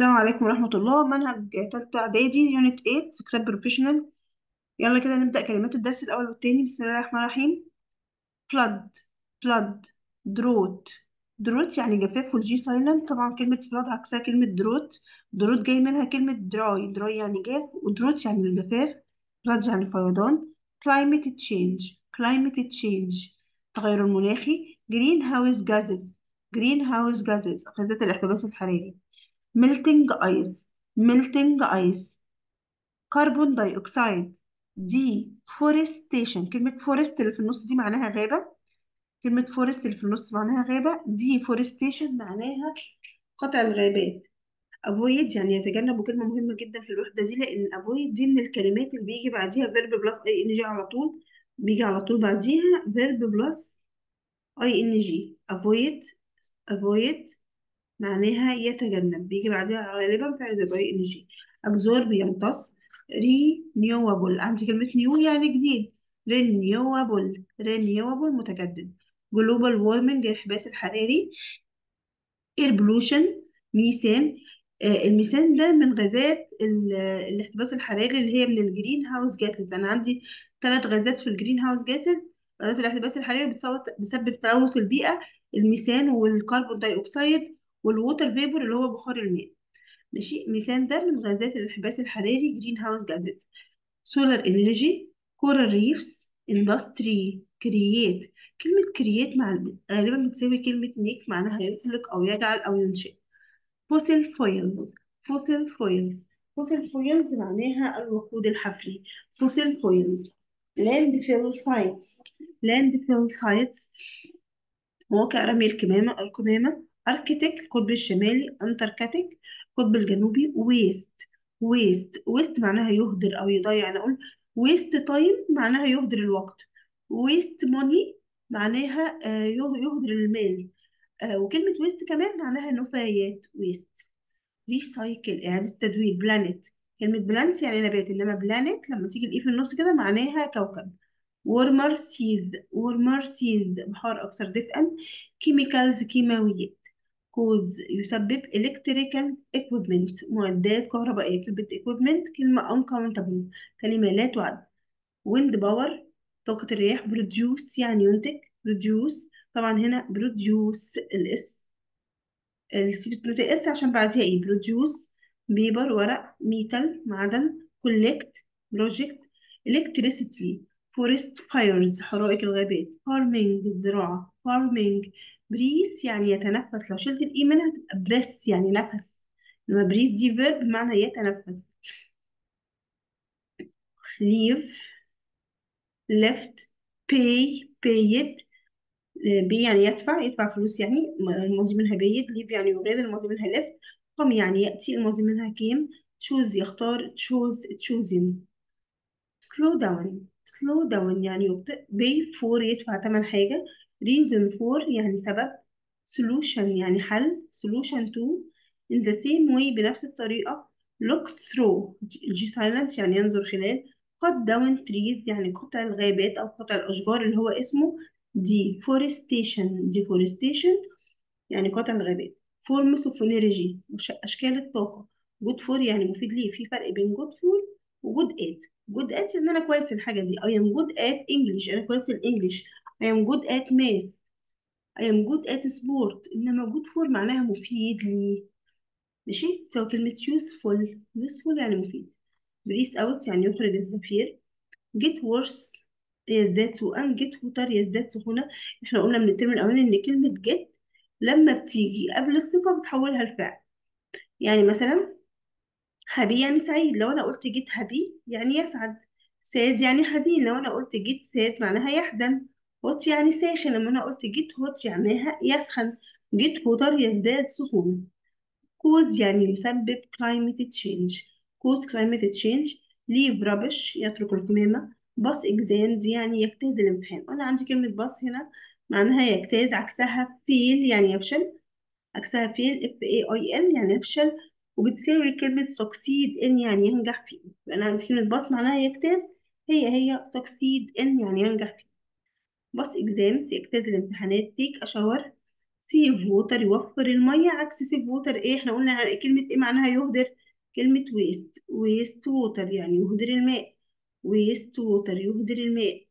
السلام عليكم ورحمة الله منهج تالتة إعدادي يونت 8 كتاب بروفيشنال يلا كده نبدأ كلمات الدرس الأول والتاني بسم الله الرحمن الرحيم flood flood drought drought يعني جفاف والجي سايلنت طبعا كلمة flood عكسها كلمة drought drought جاي منها كلمة dry dry يعني جاف ودروت يعني الجفاف flood يعني فيضان climate change climate change التغير المناخي greenhouse gases greenhouse gases غازات الاحتباس الحراري melting ice melting ice كربون داي أكسيد deforestation كلمة forest اللي في النص دي معناها غابة كلمة forest اللي في النص معناها غابة deforestation معناها قطع الغابات avoid يعني يتجنب وكلمة مهمة جدا في الوحدة دي لأن avoid دي من الكلمات اللي بيجي بعديها verb plus ing على طول بيجي على طول بعديها verb plus ing avoid avoid معناها يتجنب بيجي بعدها غالبا فعل ذات اي ان جي absorb يمتص renewable عندي كلمة نيو يعني جديد renewable renewable متجدد global warming الانحباس الحراري air pollution ميثان آه الميثان ده من غازات ال- الاحتباس الحراري اللي هي من الجرين هاوس جاسز انا عندي ثلاث غازات في الجرين هاوس جاسز غازات الاحتباس الحراري بتصوت بسبب تلوث البيئة الميثان والكربون داي اكسيد والووتر فيبور اللي هو بخار الماء ماشي ميثان ده من غازات الانحباس الحراري جرين هاوس جازات سولار انرجي كورال ريفز اندستري كرييت كلمة كرييت مع غالبا بتساوي كلمة ميك معناها يخلق أو يجعل أو ينشئ فوسيل فويلز فوسيل فويلز فوسيل فويلز معناها الوقود الحفري فوسيل فويلز لاند فيل سايتس لاند فيل سايتس مواقع رمي الكمامة القمامة أركتيك القطب الشمالي أنتاركتيك القطب الجنوبي ويست ويست ويست معناها يهدر أو يضيع أنا أقول ويست تايم معناها يهدر الوقت ويست موني معناها آه، يه- يهدر المال آه، وكلمة ويست كمان معناها نفايات ويست ريسايكل إعادة تدوير بلانت كلمة بلانت يعني نبات إنما بلانت لما تيجي الإيه في النص كده معناها كوكب warmer seas warmer seas بحار أكثر دفئا chemicals كيماويات cause يسبب electrical equipment معدات كهربائية كلمة equipment كلمة uncountable كلمة لا تعد wind power طاقة الرياح produce يعني ينتج produce طبعا هنا produce الاس السي بتنطق اس عشان بعديها ايه produce بيبر ورق ميتال معدن collect project electricity forest fires حرائق الغابات farming الزراعة farming breathe يعني يتنفس لو شلت الاي منها تبقى breath يعني نفس لما breathe دي verb بمعنى يتنفس leave left pay paid بي يعني يدفع يدفع فلوس يعني الماضي منها بيد ليف يعني يغادر الماضي منها left قم يعني يأتي الماضي منها came choose يختار choose choosing slow down slow down يعني يبطئ pay for يدفع تمن حاجة reason for يعني سبب solution يعني حل solution to in the same way بنفس الطريقة look through الجي silent يعني ينظر خلال cut down trees يعني قطع الغابات أو قطع الأشجار اللي هو اسمه deforestation deforestation يعني قطع الغابات forms of energy وش- أشكال الطاقة good for يعني مفيد ليه في فرق بين good for و good at good at يعني أنا كويس في الحاجة دي I am good at English أنا كويس في الإنجليش I am good at math I am good at sport إنما good for معناها مفيد لي ماشي تساوي كلمة useful useful يعني مفيد breathe out يعني يخرج الزفير get worse يزداد سوءا get hotter يزداد سخونة احنا قلنا من الترم الأولاني إن كلمة get لما بتيجي قبل الصفة بتحولها لفعل يعني مثلا happy يعني سعيد لو أنا قلت get happy يعني يسعد sad يعني حزين لو أنا قلت get sad معناها يحزن hot يعني ساخن لما أنا قلت get hot معناها يسخن get hotter يزداد سخونة cause يعني يسبب climate change cause climate change leave rubbish يترك القمامة bus exams يعني يجتاز الامتحان أنا عندي كلمة bus هنا معناها يجتاز عكسها fail يعني يفشل عكسها fail f a i l يعني يفشل وبتساوي كلمة succeed in يعني ينجح فيه يبقى أنا عندي كلمة bus معناها يجتاز هي هي succeed in يعني ينجح فيه bus exams يجتاز الامتحانات take a shower سيف ووتر يوفر المية عكس سيف ووتر ايه احنا قلنا كلمة ايه معناها يهدر كلمة ويست ويست ووتر يعني يهدر الماء ويست ووتر يهدر الماء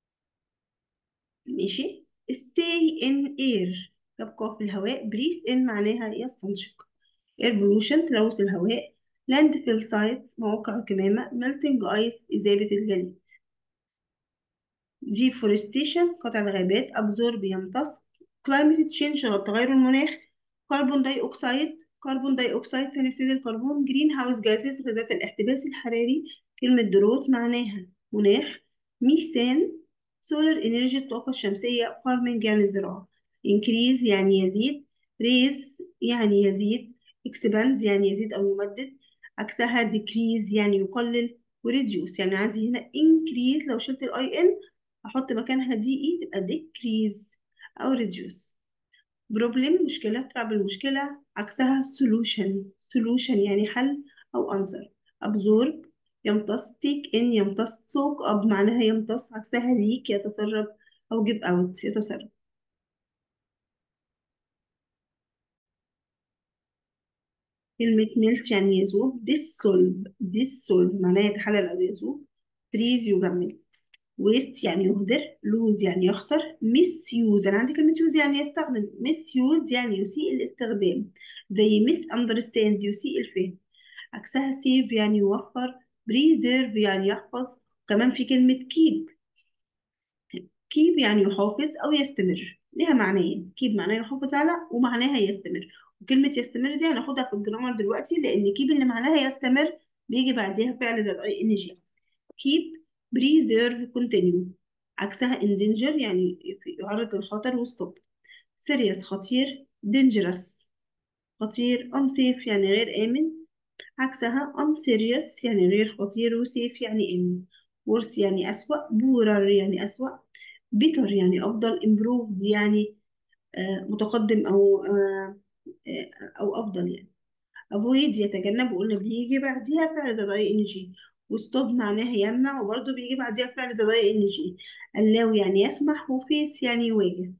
ماشي stay in air يبقى في الهواء breathe in معناها يستنشق air pollution تلوث الهواء landfill sites مواقع الكمامة melting ice إذابة الجليد deforestation قطع الغابات absorb يمتص climate change تغير المناخ كربون داي أكسيد كربون داي أكسيد ثاني أكسيد الكربون جرين هاوس جازز غازات الاحتباس الحراري كلمة دروت معناها مناخ ميثان سولار انرجي الطاقة الشمسية فارمنج يعني زراعة increase يعني يزيد raise يعني يزيد expand يعني يزيد أو يمدد عكسها decrease يعني يقلل وريديوس يعني عندي هنا increase لو شلت الاي ان احط مكانها دي اي تبقى decrease او reduce problem مشكلة تلعب المشكلة عكسها solution solution يعني حل أو answer absorb يمتص take in يمتص soak up معناها يمتص عكسها leak يتسرب أو give out يتسرب كلمة melt يعني يذوب dissolve dissolve معناها يتحلل أو يذوب freeze يجمد waste يعني يهدر lose يعني يخسر misuse أنا عندي كلمة use يعني يستخدم misuse يعني يسيء الاستخدام زي misunderstand يسيء الفهم عكسها save يعني يوفر preserve يعني يحفظ كمان في كلمة keep keep يعني يحافظ أو يستمر ليها معنيين keep معناه يحافظ على ومعناها يستمر وكلمة يستمر دي هناخدها في الجرامر دلوقتي لأن keep اللي معناها يستمر بيجي بعديها فعل زي الاي ان جي keep preserve continue عكسها endanger يعني يعرض للخطر وستوب serious خطير dangerous خطير unsafe يعني غير آمن عكسها unserious يعني غير خطير وسيف يعني آمن worse يعني أسوأ poorer يعني أسوأ better يعني أفضل improved يعني آه متقدم أو آه آه أو أفضل يعني avoid يتجنب وقلنا بيجي بعديها فعل زي اي ان جي وستوب معناها يمنع وبرضه بيجي بعديها فعل زي اي ان جي allow يعني يسمح وفيس يعني يواجه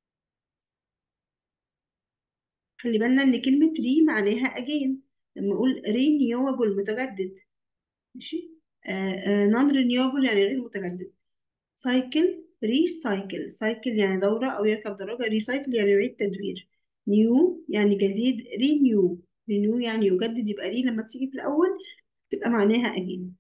خلي بالنا ان كلمة ري معناها again لما اقول renewable متجدد ماشي نون renewable يعني غير متجدد سايكل ريسايكل سايكل يعني دورة أو يركب دراجة ريسايكل يعني يعيد تدوير نيو يعني جديد رينيو رينيو يعني يجدد يبقى ري لما تيجي في الأول تبقى معناها أجين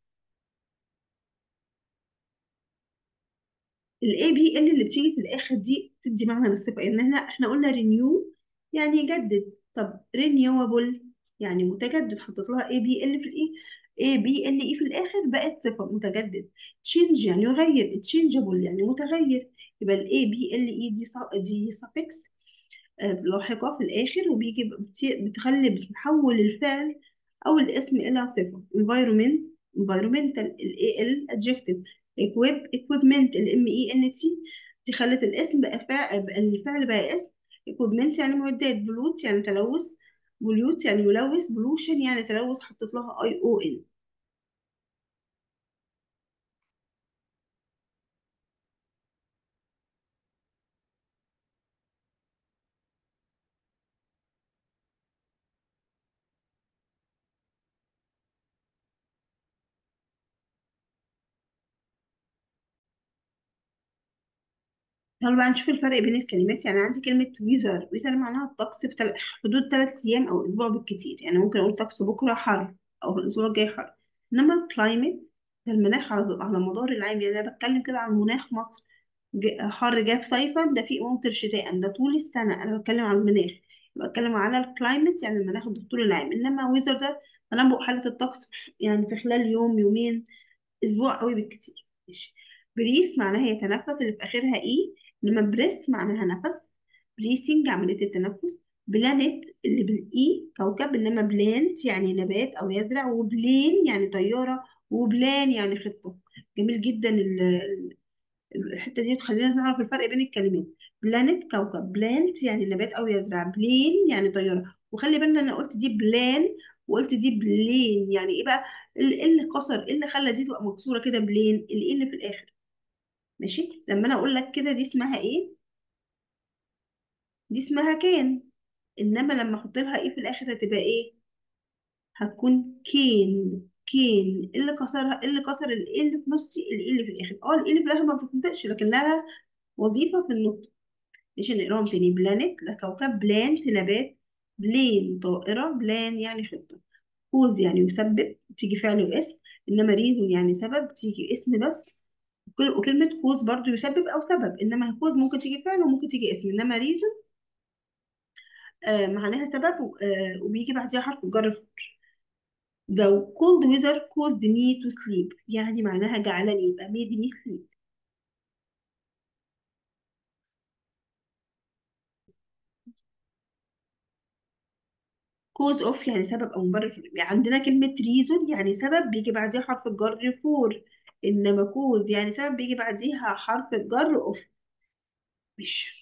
الاي بي ال اللي بتيجي في الآخر دي تدي معنى للصفة يعني هنا احنا قلنا رينيو يعني يجدد طب رينيوبل يعني متجدد حطيت لها اي بي ال في الاي اي بي ال اي في الاخر بقت صفه متجدد تشينج يعني يغير تشينجبل يعني متغير يبقى الاي بي ال اي دي ص- دي suffix آه، لاحقه في الاخر وبيجي بت- بتخلي بتحول الفعل او الاسم الى صفه environment environmental ال ال adjective equip equipment ال m e n t دي خلت الاسم بقى فعل بقى الفعل بقى اسم equipment يعني معدات بلوت يعني تلوث بوليوت يعني يلوث بلوشن يعني تلوث حطيت لها اي او ان يلا بقى نشوف الفرق بين الكلمات يعني عندي كلمة ويزر ويزر معناها الطقس في تل... حدود ثلاث أيام أو أسبوع بالكتير يعني ممكن أقول طقس بكرة حر أو الأسبوع الجاي حر إنما الكلايمت ده المناخ على على مدار العام يعني أنا بتكلم كده عن مناخ مصر ج- حر جاف صيفا دفيق ممطر شتاء ده طول السنة أنا بتكلم عن المناخ بتكلم على الكلايمت يعني المناخ ده طول العام إنما ويزر ده تنبؤ حالة الطقس في- يعني في خلال يوم يومين اسبوع قوي بالكتير ماشي بريس معناها يتنفس اللي في اخرها اي انما بريس معناها نفس بريسنج عملية التنفس بلانت اللي بالاي كوكب انما بلانت يعني نبات او يزرع وبلين يعني طيارة وبلان يعني خطة جميل جدا ال- ال- الحتة دي تخلينا نعرف الفرق بين الكلمات بلانت كوكب بلانت يعني نبات او يزرع بلين يعني طيارة وخلي بالنا انا قلت دي بلان وقلت دي بلين يعني ايه بقى ال- ايه اللي كسر ايه اللي خلى دي تبقى مكسوره كده بلين الايه اللي في الاخر ماشي لما انا اقول لك كده دي اسمها ايه دي اسمها كان انما لما احط لها ايه في الاخر هتبقى ايه هتكون كين كين اللي كسرها اللي كسر ال اللي في نص ال اللي في الاخر اه ال اللي في الاخر ما بتنطقش لكن لها وظيفه في النطق مش نقراهم تاني بلانت ده كوكب بلانت نبات بلين طائره بلان يعني خطه كوز يعني يسبب تيجي فعل واسم انما ريزون يعني سبب تيجي اسم بس وكل- وكلمه كوز برضو يسبب او سبب انما كوز ممكن تيجي فعل وممكن تيجي اسم انما ريزون آه معناها سبب و- آه وبيجي بعديها حرف الجر The cold weather caused me to sleep يعني معناها جعلني يبقى made me sleep cause of يعني سبب أو مبرر يعني عندنا كلمة reason يعني سبب بيجي بعديها حرف الجر for إنما cause يعني سبب بيجي بعديها حرف الجر of مش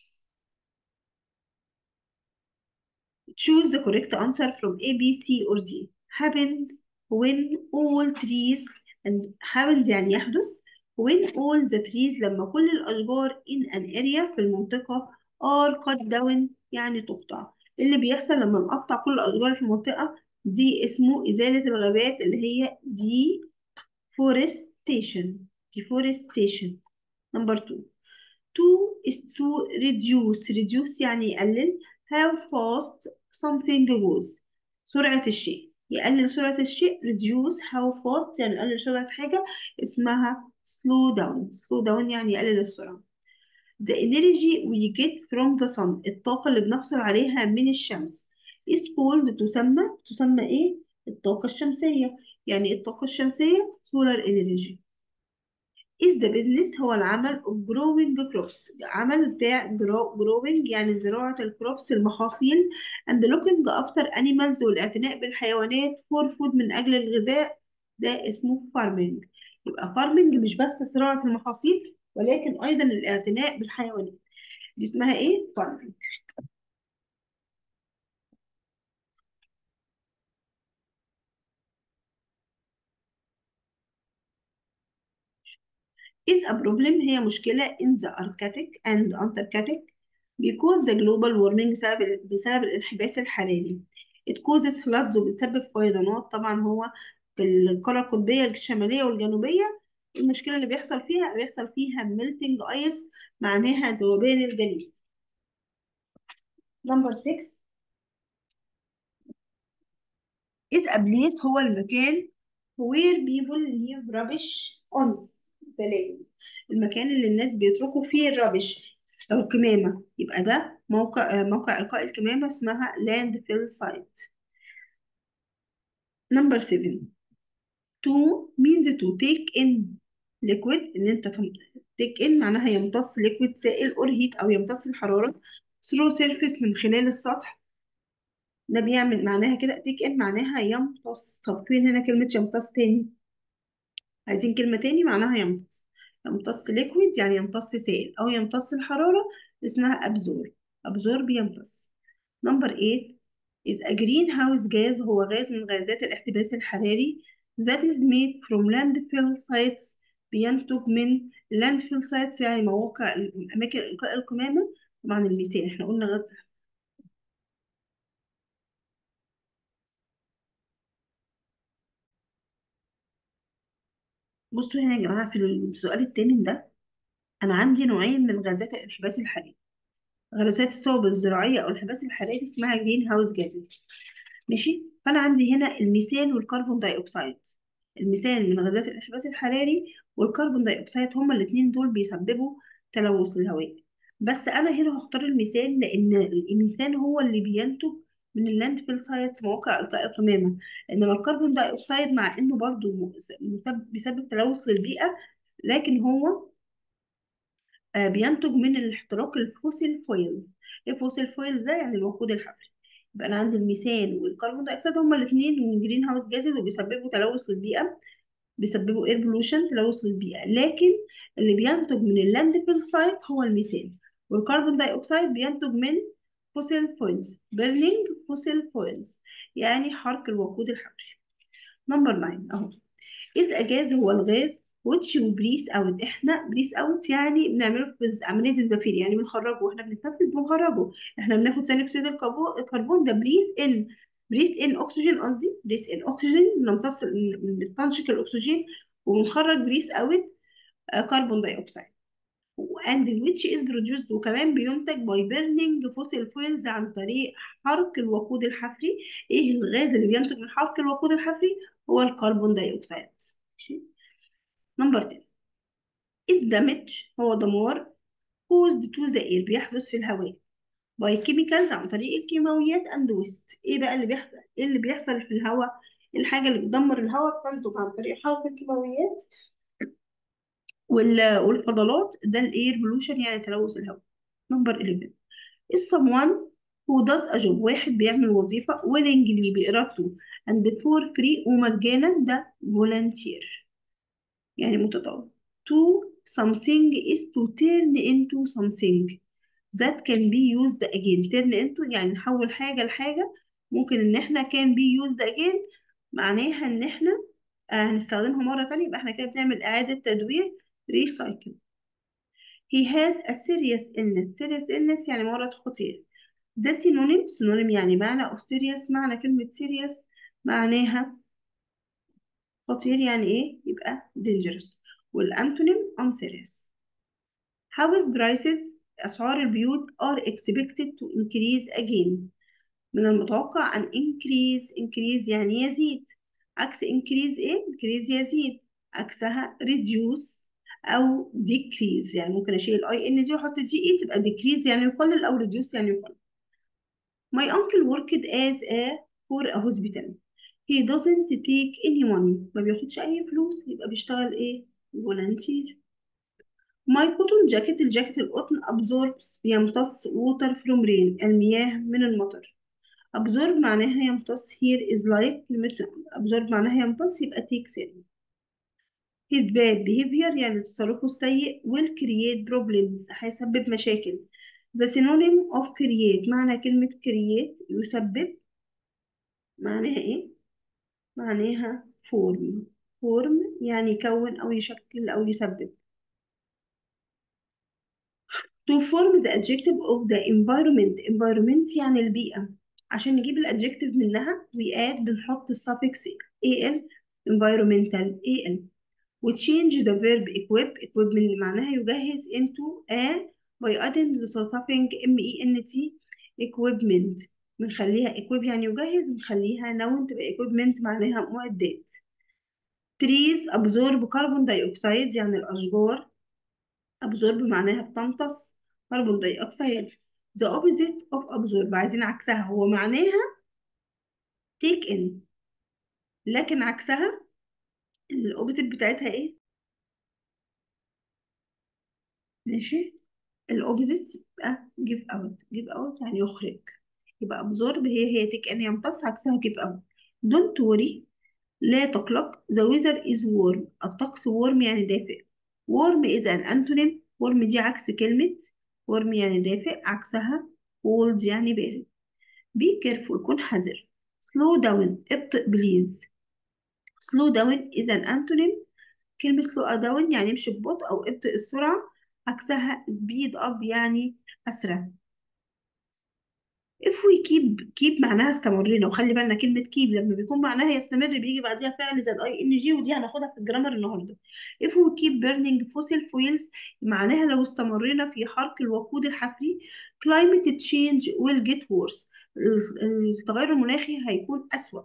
choose the correct answer from A, B, C or D happens when all trees and happens يعني يحدث when all the trees لما كل الأشجار in an area في المنطقة are cut down يعني تقطع اللي بيحصل لما نقطع كل الأشجار في المنطقة دي اسمه إزالة الغابات اللي هي deforestation deforestation number two to is to reduce reduce يعني يقلل how fast something goes سرعة الشيء يقلل سرعة الشيء reduce how fast يعني يقلل سرعة حاجة اسمها slow down slow down يعني يقلل السرعة the energy we get from the sun الطاقة اللي بنحصل عليها من الشمس is called تسمى تسمى ايه الطاقة الشمسية يعني الطاقة الشمسية solar energy is the business هو العمل of growing crops عمل بتاع grow- growing يعني زراعة الكروبس المحاصيل and looking after animals والاعتناء بالحيوانات for food من أجل الغذاء ده اسمه farming يبقى farming مش بس زراعة المحاصيل ولكن أيضا الاعتناء بالحيوانات دي اسمها إيه؟ farming is a problem هي مشكلة in the Arctic and Antarctic because the global warming بسبب بسبب الانحباس الحراري it causes floods وبتسبب فيضانات طبعا هو في القارة القطبية الشمالية والجنوبية المشكلة اللي بيحصل فيها بيحصل فيها melting ice معناها ذوبان الجليد number 6 is a place هو المكان where people leave rubbish on the land المكان اللي الناس بيتركوا فيه الربش أو الكمامة يبقى ده موقع آه، موقع إلقاء الكمامة اسمها landfill site number 7 to means to take in liquid إن أنت تم- take in معناها يمتص liquid سائل or heat أو يمتص الحرارة through surface من خلال السطح ده بيعمل معناها كده take in معناها يمتص طب فين هنا كلمة يمتص تاني عايزين كلمة تاني معناها يمتص يمتص ليكويد يعني يمتص سائل أو يمتص الحرارة اسمها أبزور أبزور بيمتص نمبر 8 is a greenhouse gas هو غاز من غازات الاحتباس الحراري that is made from landfill sites بينتج من landfill sites يعني مواقع أماكن إلقاء القمامة طبعا الميثان احنا قلنا غاز بصوا هنا يا جماعة في السؤال التامن ده أنا عندي نوعين من غازات الانحباس الحراري غازات الصوب الزراعية أو الانحباس الحراري اسمها جرين هاوس جازز ماشي فأنا عندي هنا الميثان والكربون داي أكسيد الميثان من غازات الانحباس الحراري والكربون داي أكسيد هما الاتنين دول بيسببوا تلوث للهواء بس أنا هنا هختار الميثان لأن الميثان هو اللي بينتج من اللاندفيل سايتس مواقع إلقاء القمامة إنما الكربون داي أكسيد مع إنه برضه مسبب بيسبب تلوث للبيئة لكن هو آه، بينتج من الاحتراق الفوسيل فويلز الفوسيل فويلز ده يعني الوقود الحفري يبقى انا عندي الميثان والكربون دايوكسيد هما الاثنين من جرين هاوس جازز وبيسببوا تلوث للبيئه بيسببوا اير بولوشن تلوث للبيئه لكن اللي بينتج من اللاندفيل سايت هو الميثان والكربون دايوكسيد بينتج من فوسيل فويلز بيرنينج فوسيل فويلز يعني حرق الوقود الحفري نمبر 9 اهو إذ أجاز هو الغاز which وبريس اوت احنا بريس اوت يعني بنعمله في عمليه الزفير يعني بنخرجه واحنا بنتنفس بنخرجه احنا بناخد ثاني اكسيد الكربو- الكربون ده بريس ان بريس ان اكسجين قصدي بريس ان اكسجين بنمتص بنستنشق الاكسجين وبنخرج بريس اوت كربون داي اوكسيد and which is produced وكمان بينتج by burning fossil fuels عن طريق حرق الوقود الحفري ايه الغاز اللي بينتج من حرق الوقود الحفري هو الكربون داي اوكسيد نمبر 10 is damage هو دمار caused to the air بيحدث في الهواء by chemicals عن طريق الكيماويات and waste ايه بقى اللي بيحصل ايه اللي بيحصل في الهواء الحاجة اللي بتدمر الهواء بتنتج عن طريق حرق الكيماويات وال- والفضلات ده الاير بولوشن يعني تلوث الهواء نمبر 11 is someone who does a job واحد بيعمل وظيفة willingly بإرادته and for free ومجانا ده volunteer يعني متطوع to something is to turn into something that can be used again turn into يعني نحول حاجة لحاجة ممكن ان احنا can be used again معناها ان احنا آه، هنستخدمها مرة تانية يبقى احنا كده بنعمل إعادة تدوير recycle he has a serious illness serious illness يعني مرض خطير ده synonym synonym يعني معنى of serious معنى كلمة serious معناها خطير يعني ايه يبقى dangerous والانتونيم unserious house prices أسعار البيوت are expected to increase again من المتوقع أن increase increase يعني يزيد عكس increase ايه increase يزيد عكسها reduce أو decrease يعني ممكن أشيل الاي ان دي وأحط دي ايه تبقى decrease يعني يقلل أو reduce يعني يقلل My uncle worked as a for a hospital. He doesn't take any money. ما بياخدش أي فلوس يبقى بيشتغل إيه؟ volunteer. My cotton jacket الجاكيت القطن absorbs يمتص water from rain المياه من المطر. absorb معناها يمتص here is like كلمة absorb معناها يمتص يبقى takes in. His bad behavior يعني تصرفه السيء will create problems هيسبب مشاكل. The synonym of create معنى كلمة create يسبب معناها ايه؟ معناها فورم فورم يعني يكون أو يشكل أو يسبب to form the adjective of the environment environment يعني البيئة عشان نجيب الادجكتيف منها we add بنحط السفكس al environmental al و change the verb equip equip من اللي معناها يجهز into a by adding the suffix ment equipment بنخليها equip يعني يجهز بنخليها noun تبقى equipment معناها معدات trees absorb carbon dioxide يعني الأشجار absorb معناها بتمتص كربون داي أكسيد the opposite of absorb عايزين عكسها هو معناها take in لكن عكسها الأوبزيت بتاعتها ايه ماشي الأوبزيت يبقى give out give out يعني يخرج يبقى absorb هي هي take in يمتص عكسها give out don't worry لا تقلق the weather is warm الطقس warm يعني دافئ warm is an antonym warm دي عكس كلمة warm يعني دافئ عكسها cold يعني بارد be careful كن حذر slow down ابطئ بليز slow down is an antonym كلمة slow down يعني امشي ببطء أو ابطئ السرعة عكسها speed up يعني أسرع if we keep keep معناها استمرينا وخلي بالنا كلمة keep لما بيكون معناها يستمر بيجي بعديها فعل زي الاي ان جي ودي هناخدها في الجرامر النهارده if we keep burning fossil fuels معناها لو استمرينا في حرق الوقود الحفري climate change will get worse ال- التغير المناخي هيكون أسوأ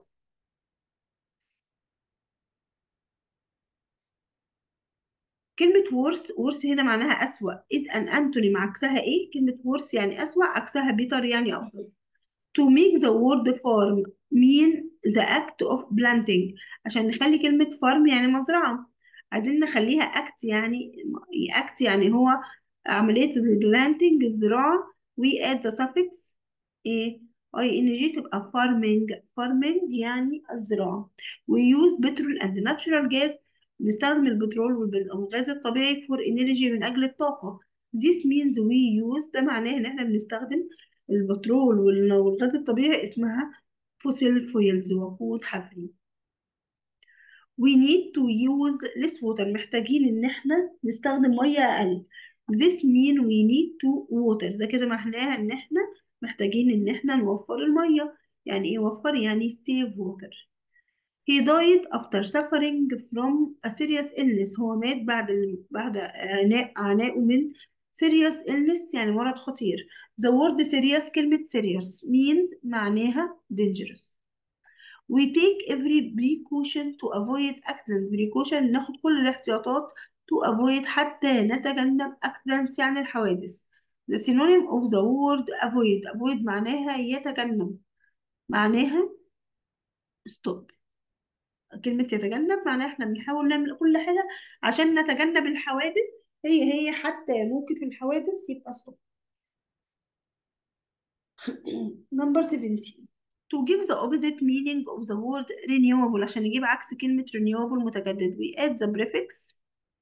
كلمة worse worse هنا معناها أسوأ is an antonym عكسها إيه؟ كلمة worse يعني أسوأ عكسها better يعني أفضل to make the word farm mean the act of planting عشان نخلي كلمة farm يعني مزرعة عايزين نخليها act يعني act يعني هو عملية planting الزراعة we add the suffix ايه ing تبقى farming farming يعني الزراعة we use petrol and natural gas نستخدم البترول والب- والغاز الطبيعي for energy من أجل الطاقة this means we use ده معناه إن إحنا بنستخدم البترول وال- والغاز الطبيعي اسمها fossil fuels وقود حفري we need to use less water محتاجين ان احنا نستخدم مية اقل this mean we need to water ده كده معناها ان احنا محتاجين ان احنا نوفر المية يعني ايه وفر يعني save water he died after suffering from a serious illness هو مات بعد ال... بعد عناء عناءه من serious illness يعني مرض خطير the word serious كلمة serious means معناها dangerous we take every precaution to avoid accident precaution ناخد كل الاحتياطات to avoid حتى نتجنب accidents يعني الحوادث the synonym of the word avoid avoid معناها يتجنب معناها stop كلمة يتجنب معناها احنا بنحاول نعمل كل حاجة عشان نتجنب الحوادث هي هي حتى ممكن في الحوادث يبقى stop number 17 to give the opposite meaning of the word renewable عشان نجيب عكس كلمة renewable متجدد we add the prefix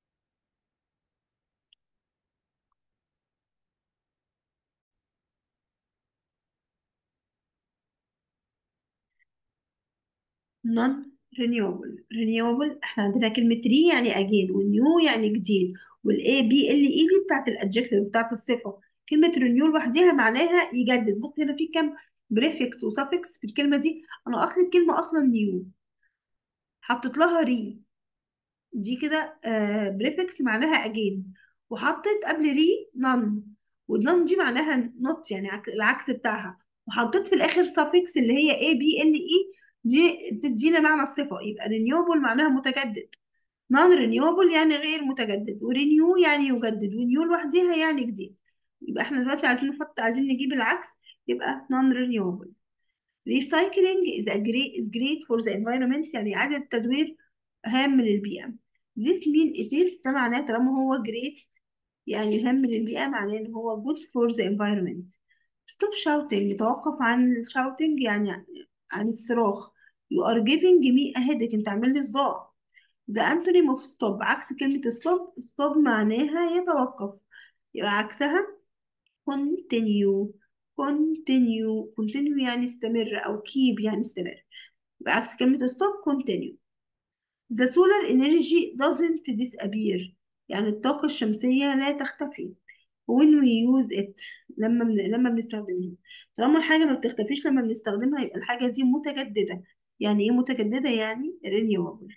non renewable renewable احنا عندنا كلمة re يعني again والnew يعني جديد والاي بي ال اي دي بتاعت الادجكتيف بتاعت الصفة كلمة renew لوحديها معناها يجدد بص هنا في كام بريفكس وسفكس في الكلمة دي انا اصل الكلمة اصلا new حطيت لها re دي كده بريفكس معناها again وحطيت قبل ري none والنون دي معناها not يعني عك- العكس بتاعها وحطيت في الاخر suffix اللي هي a b l e دي بتدينا معنى الصفة يبقى renewable معناها متجدد non renewable يعني غير متجدد ورينيو يعني يجدد ونيو لوحديها يعني جديد يبقى احنا دلوقتي عايزين نحط عايزين نجيب العكس يبقى non renewable recycling is a great is great for the environment يعني إعادة التدوير هام للبيئة this mean it is ده معناه طالما هو great يعني يهم للبيئة معناه إن هو good for the environment stop shouting توقف عن ال shouting يعني عن الصراخ you are giving me a headache انت عامل لي صداع the antonym of stop عكس كلمة stop stop معناها يتوقف يبقى عكسها continue continue continue يعني استمر أو keep يعني استمر يبقى عكس كلمة stop continue The solar energy doesn't disappear يعني الطاقة الشمسية لا تختفي when we use it لما من... لما بنستخدمها طالما الحاجة ما بتختفيش لما بنستخدمها يبقى الحاجة دي متجددة يعني ايه متجددة يعني renewable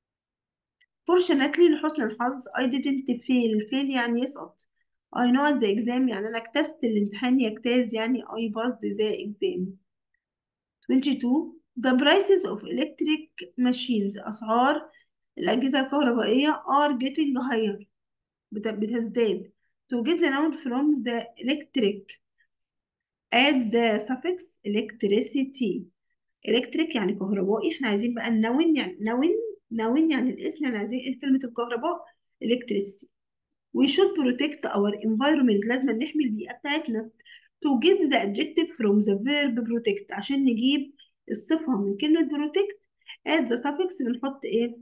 fortunately لحسن الحظ I didn't fail fail يعني يسقط I know the exam يعني أنا اجتزت الامتحان يجتاز يعني I passed the exam 22 The prices of electric machines أسعار الأجهزة الكهربائية are getting higher بت- بتزداد to get the noun from the electric add the suffix electricity electric يعني كهربائي احنا عايزين بقى النون يعني نون نون يعني الاسم يعني عايزين ايه كلمة الكهرباء electricity we should protect our environment لازم نحمي البيئة بتاعتنا to get the adjective from the verb protect عشان نجيب الصفة من كلمة protect add the suffix بنحط ايه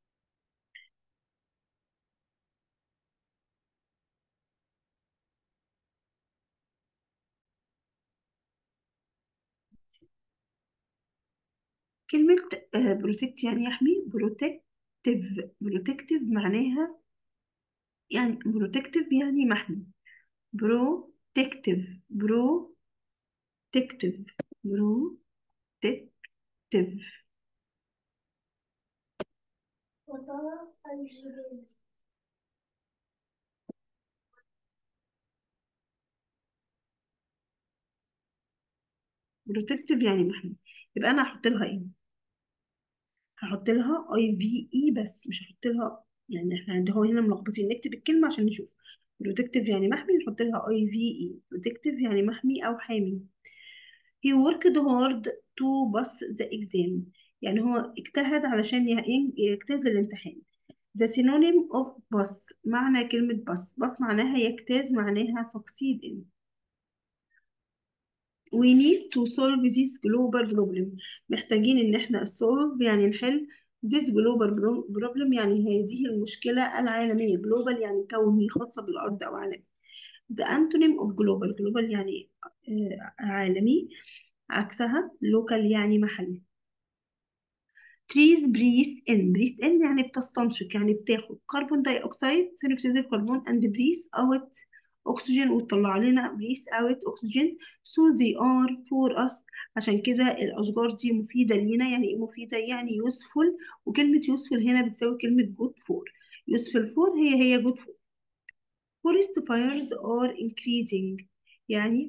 كلمة بروتكت يعني يحمي بروتكتيف بروتكتيف معناها يعني بروتكتيف يعني محمي بروتكتيف بروتكتيف بروتكتيف بروتكتيف يعني محمي يبقى انا هحط لها ايه هحط لها اي في اي بس مش هحط لها يعني احنا عند هو هنا ملخبطين نكتب الكلمة عشان نشوف بروتكتيف يعني محمي نحط لها اي في اي بروتكتيف يعني محمي او حامي he worked hard to pass the exam يعني هو اجتهد علشان ي- يجتاز الامتحان the synonym of pass معنى كلمة pass pass معناها يجتاز معناها succeed in we need to solve this global problem محتاجين ان احنا solve يعني نحل this global pro- problem يعني هذه المشكلة العالمية global يعني كوني خاصة بالأرض أو عالمي the antonym of global global يعني آه، عالمي عكسها local يعني محلي trees breathe in breathe in يعني بتستنشق يعني بتاخد كربون داي أكسيد ثاني أكسيد الكربون and breathe out أكسجين وتطلع لنا breathe out أكسجين so they are for us عشان كده الأشجار دي مفيدة لينا يعني إيه مفيدة يعني useful وكلمة useful هنا بتساوي كلمة good for useful for هي هي good for forest fires are increasing يعني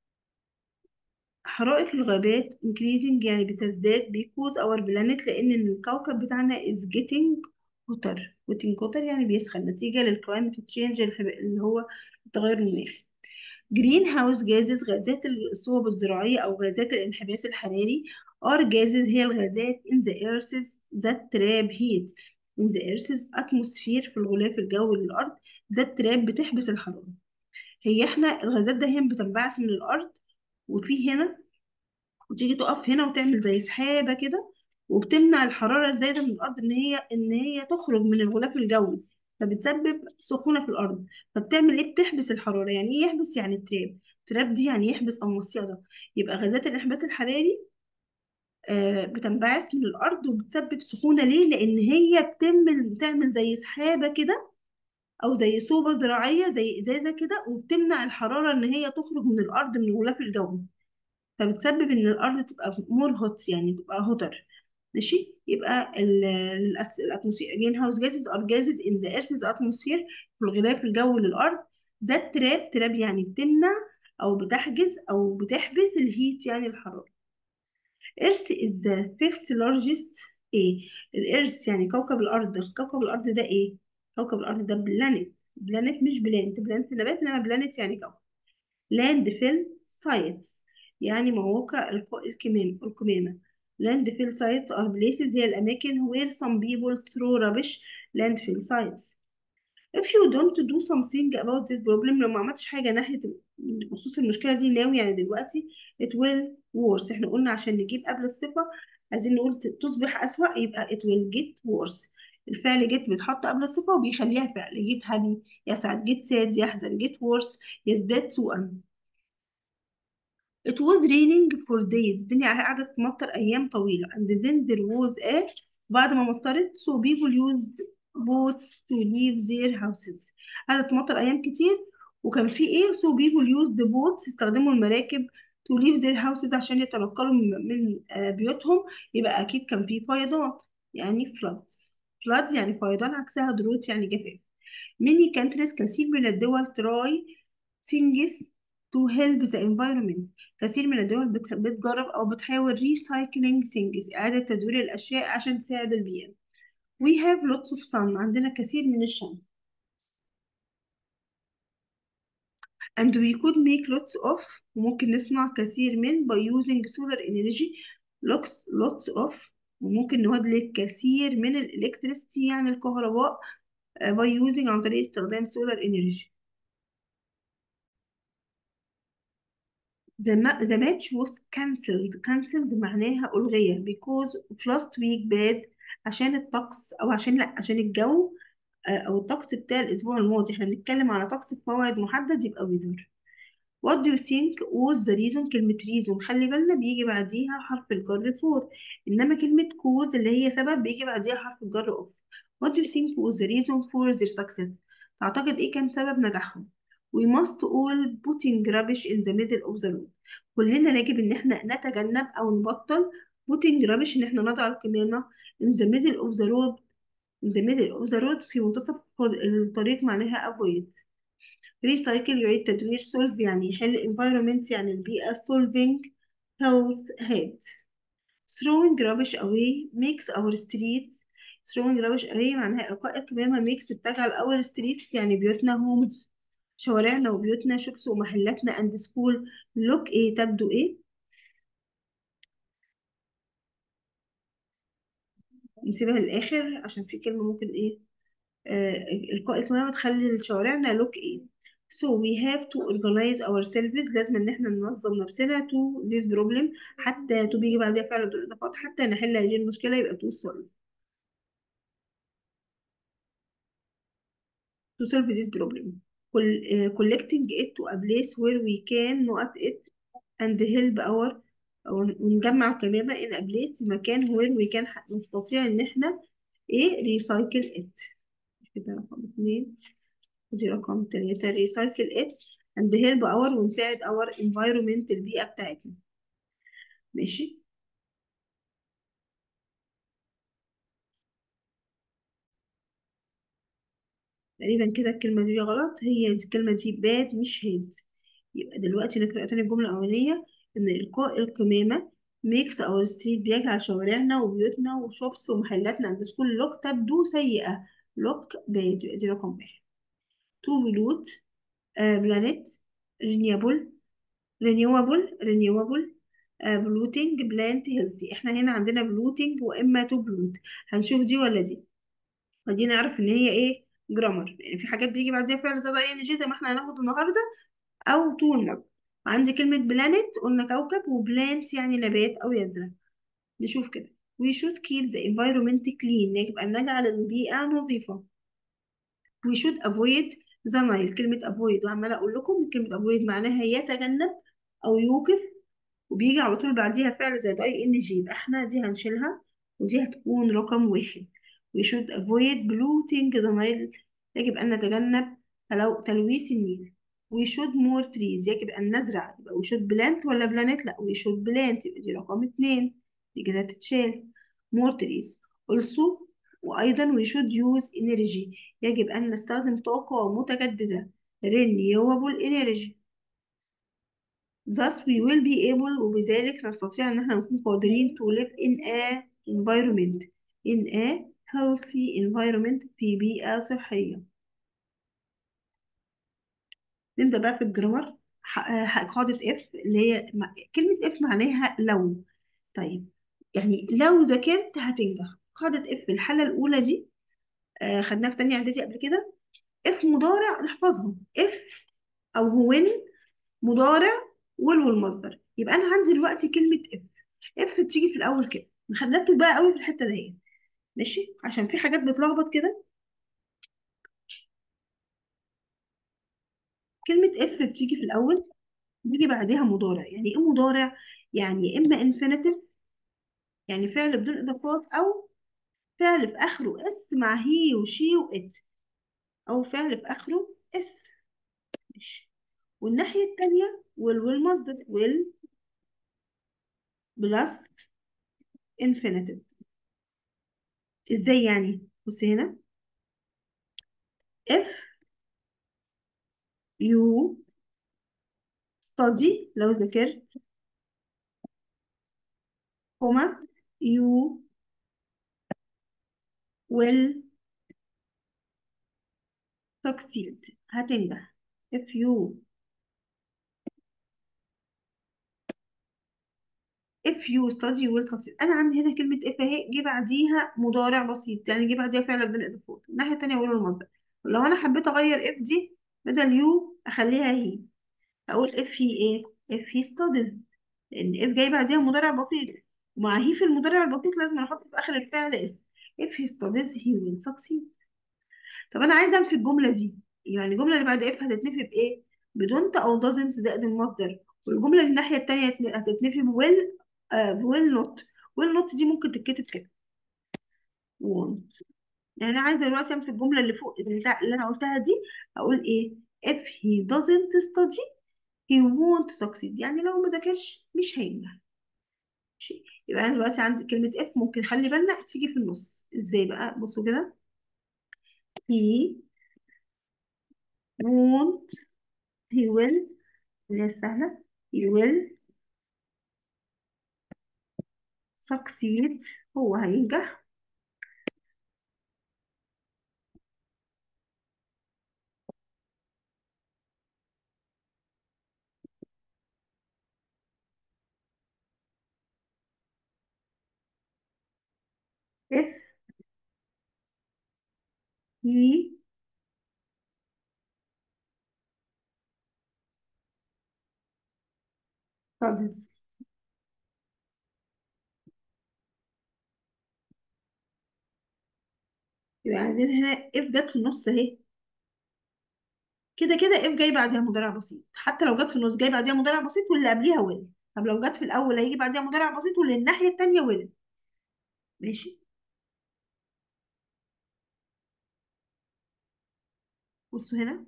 حرائق الغابات increasing يعني بتزداد because our planet لأن الكوكب بتاعنا is getting hotter getting hotter يعني بيسخن نتيجة للclimate change اللي هو التغير المناخي green house gases غازات الصوب الزراعية أو غازات الانحباس الحراري are gases هي الغازات in the earth's that trap heat in the earth's atmosphere في الغلاف الجوي للأرض that trap بتحبس الحرارة هي احنا الغازات ده هي بتنبعث من الأرض وفي هنا وتيجي تقف هنا وتعمل زي سحابة كده وبتمنع الحرارة الزايدة من الأرض إن هي إن هي تخرج من الغلاف الجوي فبتسبب سخونة في الأرض فبتعمل إيه بتحبس الحرارة يعني إيه يحبس يعني تراب تراب دي يعني يحبس أو مصيدة يبقى غازات الانحباس الحراري آه بتنبعث من الأرض وبتسبب سخونة ليه؟ لأن هي بتعمل بتعمل زي سحابة كده أو زي صوبة زراعية زي إزازة كده وبتمنع الحرارة إن هي تخرج من الأرض من الغلاف الجوي فبتسبب ان الارض تبقى مور هوت يعني تبقى هوتر ماشي يبقى الاتموسفير جرين هاوس جازز ار جازز ان ذا ايرثز اتموسفير في الغلاف الجوي للارض ذات تراب تراب يعني بتمنع او بتحجز او بتحبس الهيت يعني الحراره ايرث is the fifth largest ايه الارث يعني كوكب الارض كوكب الارض ده ايه كوكب الارض ده بلانيت بلانيت مش بلانت بلانت نبات انما بلانيت يعني كوكب لاند فيل سايتس يعني مواقع إلقاء الكمام القمامة landfill sites are places هي الأماكن where some people throw rubbish landfill sites if you don't do something about this problem لو ما عملتش حاجة ناحية بخصوص المشكلة دي now يعني دلوقتي it will worse احنا قلنا عشان نجيب قبل الصفة عايزين نقول تصبح أسوأ يبقى it will get worse الفعل get بيتحط قبل الصفة وبيخليها فعل get happy يسعد get sad يحزن get worse يزداد سوءا It was raining for days الدنيا قعدت تمطر أيام طويلة and then there was a بعد ما مطرت so people used boats to leave their houses قعدت تمطر أيام كتير وكان في إيه so people used the boats استخدموا المراكب to leave their houses عشان يتنقلوا من من، آه، بيوتهم يبقى أكيد كان في فيضان يعني floods flood يعني فيضان عكسها drought يعني جفاف many countries كثير من الدول try things to help the environment كثير من الدول بت- بتجرب أو بتحاول recycling things إعادة تدوير الأشياء عشان تساعد البيئة we have lots of sun عندنا كثير من الشمس and we could make lots of وممكن نصنع كثير من by using solar energy lots lots of وممكن نولد كثير من الإلكتريستي يعني الكهرباء آه، by using عن طريق استخدام solar energy The, ma- the match was cancelled cancelled معناها ألغية because of last week bad عشان الطقس أو عشان لأ عشان الجو آه، أو الطقس بتاع الأسبوع الماضي احنا بنتكلم على طقس في موعد محدد يبقى weather What do you think was the reason كلمة reason خلي بالنا بيجي بعديها حرف الجر for إنما كلمة cause اللي هي سبب بيجي بعديها حرف الجر of What do you think was the reason for their success تعتقد إيه كان سبب نجاحهم We must all putting rubbish in the middle of the road كلنا يجب إن احنا نتجنب أو نبطل putting rubbish إن احنا نضع القمامة in the middle of the road in the middle of the road في منتصف الطريق معناها avoid ريسايكل يعيد تدوير سولف يعني يحل environment يعني البيئة solving health head throwing rubbish away makes our streets throwing rubbish away معناها إلقاء القمامة makes بتجعل our streets يعني بيوتنا homes شوارعنا وبيوتنا shops ومحلاتنا and school look ايه تبدو ايه نسيبها للآخر عشان في كلمة ممكن ايه آه إلقاء القمامة تخلي شوارعنا look ايه So we have to organize ourselves لازم ان احنا ننظم نفسنا to this problem حتى to بيجي بعدها فعل دول اضافات حتى نحل هذه المشكلة يبقى to solve to solve this problem Col- uh, collecting it to a place where we can note it and help our ون- ونجمع كمامة in a place في مكان where we can ح- نستطيع ان احنا ايه recycle it كده رقم اتنين ودي رقم تلاتة recycle it and help our ونساعد our environment البيئة بتاعتنا ماشي تقريبا كده الكلمة دي غلط هي دي الكلمة دي bad مش هيد يبقى دلوقتي نقرأ تاني الجملة الأولانية إن إلقاء القمامة ميكس أو ستريت بيجعل شوارعنا وبيوتنا وشوبس ومحلاتنا عند سكول لوك تبدو سيئة لوك باد يبقى دي رقم واحد تو بلوت بلانيت رينيابل رينيوابل رينيوابل بلوتينج بلانت هيلثي احنا هنا عندنا بلوتينج واما تو بلوت هنشوف دي ولا دي ودي نعرف ان هي ايه جرامر يعني في حاجات بيجي بعدها فعل زائد اي ان جي زي ما احنا هناخد النهارده او طول مرة عندي كلمة بلانت قلنا كوكب وبلانت يعني نبات او يزرع نشوف كده we should keep the environment clean يجب ان نجعل البيئة نظيفة we should avoid the Nile كلمة avoid وعمالة اقول لكم كلمة avoid معناها يتجنب او يوقف وبيجي على طول بعديها فعل زائد اي ان جي يبقى احنا دي هنشيلها ودي هتكون رقم واحد we should avoid polluting the Nile يجب أن نتجنب تلو... تلويث النيل we should more trees يجب أن نزرع يبقى we should plant ولا planet لا we should plant يبقى دي رقم اتنين دي كده تتشال more trees also وأيضا we should use energy يجب أن نستخدم طاقة متجددة renewable energy Thus we will be able وبذلك نستطيع أن احنا نكون قادرين to live in a environment in a healthy environment في بيئة صحية نبدأ بقى في الجرامر ح- ح- قاعدة if اللي هي م- كلمة if معناها لو طيب يعني لو ذاكرت هتنجح قاعدة if في الحالة الأولى دي آه خدناها في تانية إعدادي قبل كده if مضارع نحفظها if أو when مضارع will والمصدر يبقى أنا عندي دلوقتي كلمة if اف بتيجي في الاول كده هنركز بقى قوي في الحته دي ماشي عشان في حاجات بتلخبط كده كلمه اف بتيجي في الاول بيجي بعدها مضارع يعني ايه مضارع يعني يا اما انفينيتيف يعني فعل بدون اضافات او فعل في اخره اس مع هي وشي وات او فعل في اخره اس ماشي والناحيه التانية وال والمصدر وال بلس انفينيتيف ازاي يعني بصي هنا if you study لو ذاكرت كوما you will succeed هتنجح if you if you study you will succeed انا عندي هنا كلمه if اهي جه بعديها مضارع بسيط يعني جه بعديها فعل بدون اضافات الناحيه التانيه اقول المصدر لو انا حبيت اغير if دي بدل you اخليها هي اقول if he ايه if he studies لان if جاي بعديها مضارع بسيط ومع هي في المضارع البسيط لازم احط في اخر الفعل if if he studies he will succeed طب انا عايزه انفي الجمله دي يعني الجمله اللي بعد اف هتتنفي بايه بدونت او doesn't زائد المصدر والجمله اللي الناحيه التانية هتن- هتتنفي بويل آه بويل نوت ويل نوت دي ممكن تتكتب كده won't يعني انا عايزه دلوقتي انفي الجمله اللي فوق اللي تع- اللي انا قلتها دي اقول ايه if he doesn't study he won't succeed يعني لو ما ذاكرش مش هينجح ماشي يبقى انا دلوقتي عندي كلمه if ممكن خلي بالنا تيجي في النص ازاي بقى بصوا كده he won't he will اللي هي السهلة he will succeed هو هينجح if he studies يبقى عندنا هنا if جت في النص اهي كده كده if جاي بعدها مضارع بسيط حتى لو جت في النص جاي بعدها مضارع بسيط واللي قبليها will طب لو جت في الاول هيجي بعديها مضارع بسيط وللناحيه التانيه will ماشي بصوا هنا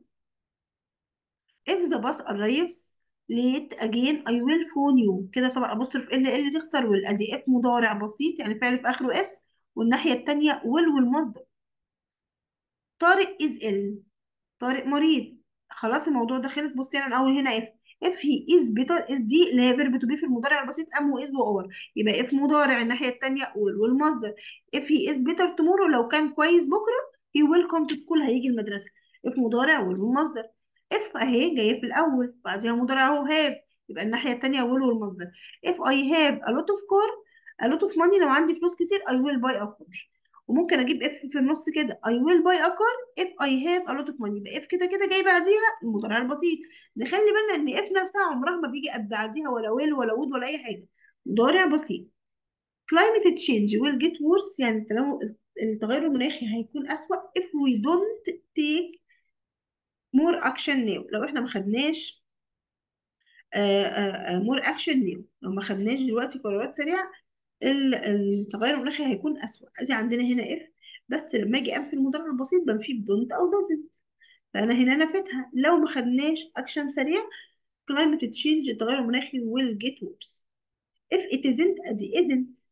if the bus arrives late again I will phone you كده طبعا apostrophe ال ال دي اختصار will ادي if مضارع بسيط يعني فعل في اخره اس والناحيه التانيه will والمصدر طارق is ill طارق مريض خلاص الموضوع ده خلص بصي انا من اول هنا اف اف هي از بيتر از دي اللي هي فيرب تو بي في المضارع البسيط ام واز واور يبقى اف مضارع الناحيه الثانيه والمصدر اف هي از بيتر تومورو لو كان كويس بكره هي ويل كوم تو سكول هيجي المدرسه اف مضارع والمصدر اف اهي جايه في الاول بعدها مضارع اهو هاف يبقى الناحيه الثانيه ويل والمصدر اف اي هاف ا لوت اوف كار ا لوت اوف ماني لو عندي فلوس كتير اي ويل باي ا كار وممكن اجيب اف في النص كده I will buy a car if I have a lot of money يبقى اف كده كده جاي بعديها المضارع البسيط نخلي بالنا ان اف نفسها عمرها ما بيجي بعديها ولا will ولا would ولا اي حاجه مضارع بسيط climate change will get worse يعني التلو... التغير المناخي هيكون أسوأ if we don't take more action now لو احنا ما خدناش آه، آه، آه، more action now لو ما خدناش دلوقتي قرارات سريعه ال- التغير المناخي هيكون أسوأ ادي عندنا هنا اف بس لما اجي انفي المضارع البسيط بنفيه بدونت او doesn't فانا هنا نفيتها لو ما خدناش اكشن سريع climate change التغير المناخي will get worse if it isn't ادي isn't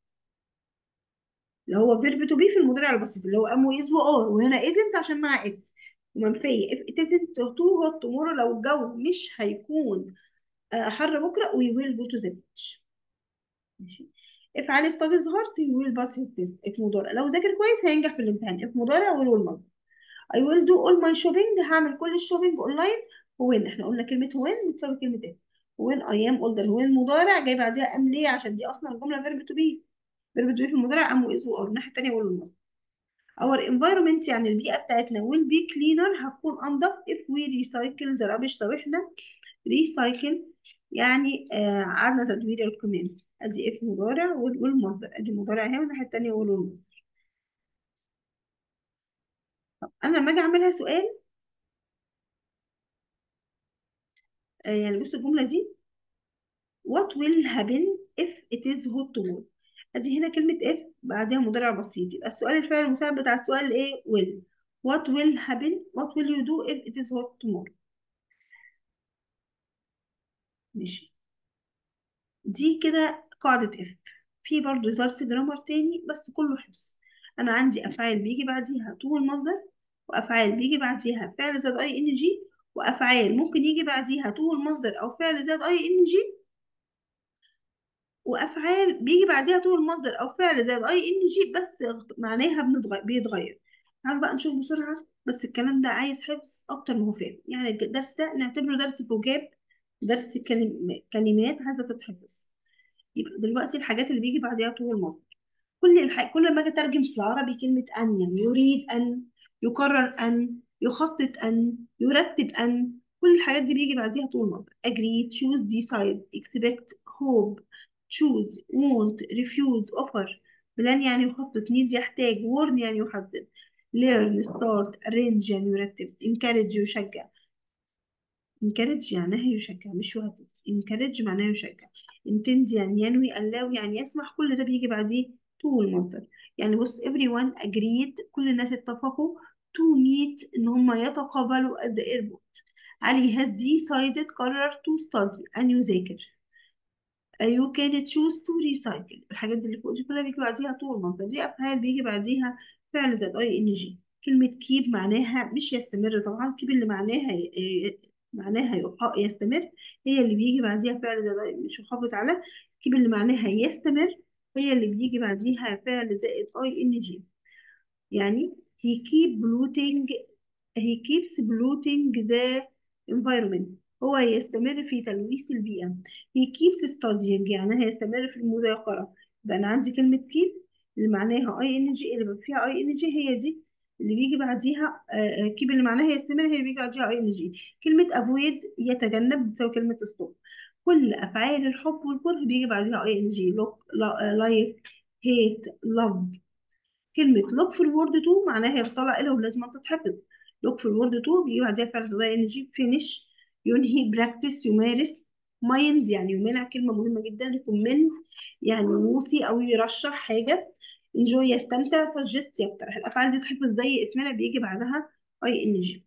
اللي هو verb to be في المضارع البسيط اللي هو am و is و are وهنا isn't عشان مع it ومنفية if it isn't too hot tomorrow لو الجو مش هيكون آه، حر بكرة we will go to the beach ماشي if علي studies hard he will pass his test if مضارع لو ذاكر كويس هينجح في الامتحان if مضارع will والماضي I will do all my shopping هعمل كل الشوبينج اونلاين when احنا قلنا كلمة when بتساوي كلمة if when I am older when مضارع جاي بعديها am ليه عشان دي اصلا الجملة verb to be verb to be في المضارع am و is و are الناحية التانية will والماضي our environment يعني البيئة بتاعتنا will be cleaner هتكون أنضف if we recycle the rubbish لو احنا recycle يعني آه عدنا تدوير القمامة ادي if مضارع وال- والمصدر ادي مضارع هنا والناحية التانية will والمصدر طب انا لما اجي اعملها سؤال آه يعني بص الجملة دي what will happen if it is hot tomorrow ادي هنا كلمة if بعدها مضارع بسيط يبقى السؤال الفعل المساعد بتاع السؤال ايه will what will happen what will you do if it is hot tomorrow ماشي دي كده قاعدة اف في برضو درس جرامر تاني بس كله حفظ انا عندي افعال بيجي بعديها طول مصدر وافعال بيجي بعديها فعل زائد اي ان جي وافعال ممكن يجي بعديها طول مصدر او فعل زائد اي ان جي وافعال بيجي بعديها طول مصدر او فعل زائد اي ان جي بس معناها بنتغ- بيتغير تعالوا بقى نشوف بسرعة بس الكلام ده عايز حفظ اكتر ما هو فاهم يعني الدرس ده نعتبره درس فوجاب درس كلم- كلمات عايزة تتحفظ يبقى دلوقتي الحاجات اللي بيجي بعديها طول المصدر كل الح... كل ما اجي اترجم في العربي كلمة أن يعني يريد أن يقرر أن يخطط أن يرتب أن كل الحاجات دي بيجي بعديها طول المصدر agree choose decide expect hope choose want refuse offer plan يعني يخطط need يحتاج warn يعني يحذر learn start arrange يعني يرتب encourage يشجع encourage معناها يشجع مش يهدد encourage معناها يشجع intend يعني ينوي allow يعني يسمح كل ده بيجي بعديه to المصدر يعني بص everyone agreed كل الناس اتفقوا to meet ان هم يتقابلوا at the airport علي has decided قرر to study أن يذاكر you can choose to recycle الحاجات دي اللي فوق دي كلها بيجي بعديها طول المصدر دي أفعال بيجي بعديها فعل زائد اي ان جي كلمة keep معناها مش يستمر طبعا keep اللي معناها ي- معناها يح- يستمر هي اللي بيجي بعديها فعل زائد مش يحافظ على keep اللي معناها يستمر هي اللي بيجي بعديها فعل زائد اي ان جي يعني he keep polluting he keeps polluting the environment هو يستمر في تلويث البيئة he keeps studying يعني هيستمر في المذاكرة يبقى أنا عندي كلمة keep اللي معناها اي ان جي اللي فيها اي ان جي هي دي اللي بيجي بعديها keep اللي معناها يستمر هي اللي بيجي بعديها اي ان جي كلمة avoid يتجنب بتساوي كلمة stop كل أفعال الحب والكره بيجي بعديها اي ان جي look like hate love كلمة look في الوورد تو معناها يطلع إلى ولازم تتحفظ look في الوورد تو بيجي بعدها فعل تضايق ان جي finish ينهي practice يمارس مايند يعني يمانع كلمة مهمة جدا ريكومند يعني يوصي أو يرشح حاجة enjoy يستمتع suggest يقترح الأفعال دي تحفظ زي اتمنى بيجي بعدها اي ان جي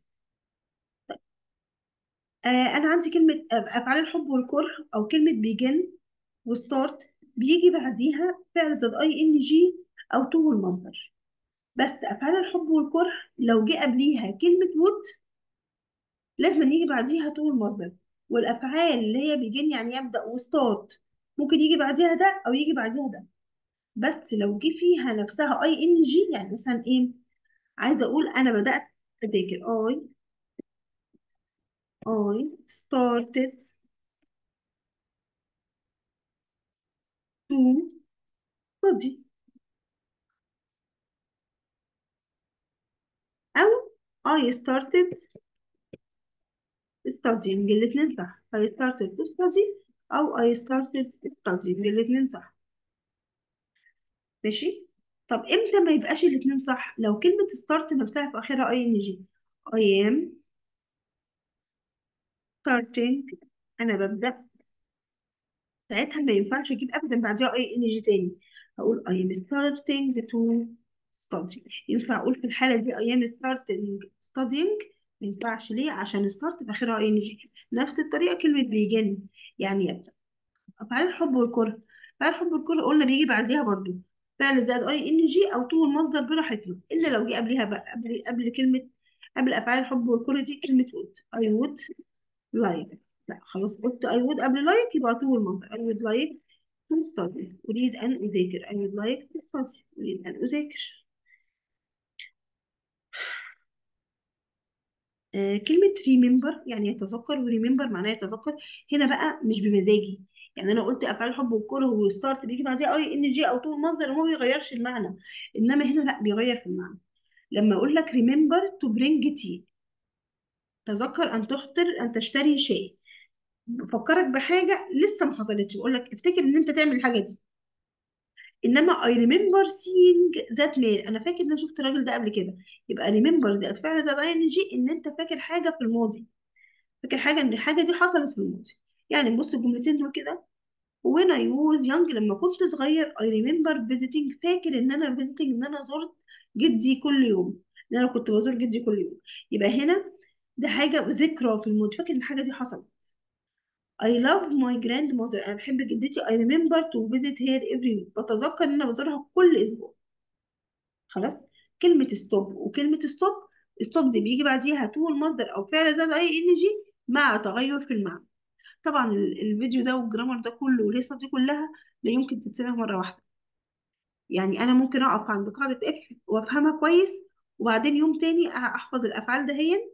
أنا عندي كلمة أفعال الحب والكره أو كلمة begin وستارت بيجي بعديها فعل زائد اي ان جي أو تو المصدر بس أفعال الحب والكره لو جه قبليها كلمة would لازم يجي بعديها تو المصدر والأفعال اللي هي begin يعني يبدأ وستارت ممكن يجي بعديها ده أو يجي بعديها ده بس لو جه فيها نفسها اي ان جي يعني مثلا ايه عايزه اقول انا بدات اذاكر اي I started to study أو I started studying الاتنين صح I started to study أو I started studying الاتنين صح ماشي طب امتى ما يبقاش الاتنين صح لو كلمة start نفسها في آخرها ing I am starting أنا ببدأ ساعتها ما ينفعش اجيب ابدا بعدها اي ان جي تاني اقول I am starting to study ينفع اقول في الحاله دي I am starting studying ما ينفعش ليه عشان start في اخرها اي ان جي نفس الطريقه كلمه بيجن يعني يبدا افعال الحب والكره افعال الحب والكره قلنا بيجي بعديها برضو فعل زائد اي ان جي او تو المصدر براحتنا الا لو جه قبلها بقى قبل قبل كلمه قبل افعال الحب والكره دي كلمه would I would like لا خلاص قلت I would قبل like يبقى على طول المصدر I would like to study أريد أن أذاكر I would like to study أريد أن أذاكر آه كلمة remember يعني يتذكر و remember معناها يتذكر هنا بقى مش بمزاجي يعني أنا قلت أفعال الحب والكره وستارت بيجي بعديها أي إن جي أو طول مصدر وما بيغيرش المعنى إنما هنا لا بيغير في المعنى لما أقول لك remember to bring tea تذكر أن تحضر أن تشتري شاي بفكرك بحاجة لسه ما حصلتش بقول لك افتكر ان انت تعمل الحاجة دي انما I remember seeing that man انا فاكر ان انا شفت الراجل ده قبل كده يبقى remember زائد فعل زائد اي ان جي ان انت فاكر حاجة في الماضي فاكر حاجة ان الحاجة دي حصلت في الماضي يعني نبص الجملتين دول كده when I was young لما كنت صغير I remember visiting فاكر ان انا visiting ان انا زرت جدي كل يوم ان انا كنت بزور جدي كل يوم يبقى هنا ده حاجة ذكرى في الماضي فاكر ان الحاجة دي حصلت I love my grandmother أنا بحب جدتي I remember to visit her every week بتذكر إن أنا بزورها كل أسبوع خلاص كلمة stop وكلمة stop stop دي بيجي بعديها تو المصدر أو فعل زائد أي إن جي مع تغير في المعنى طبعا ال- الفيديو ده والجرامر ده كله والقصة دي كلها لا يمكن تتسمع مرة واحدة يعني أنا ممكن أقف عند قاعدة اف وأفهمها كويس وبعدين يوم تاني أحفظ الأفعال دهين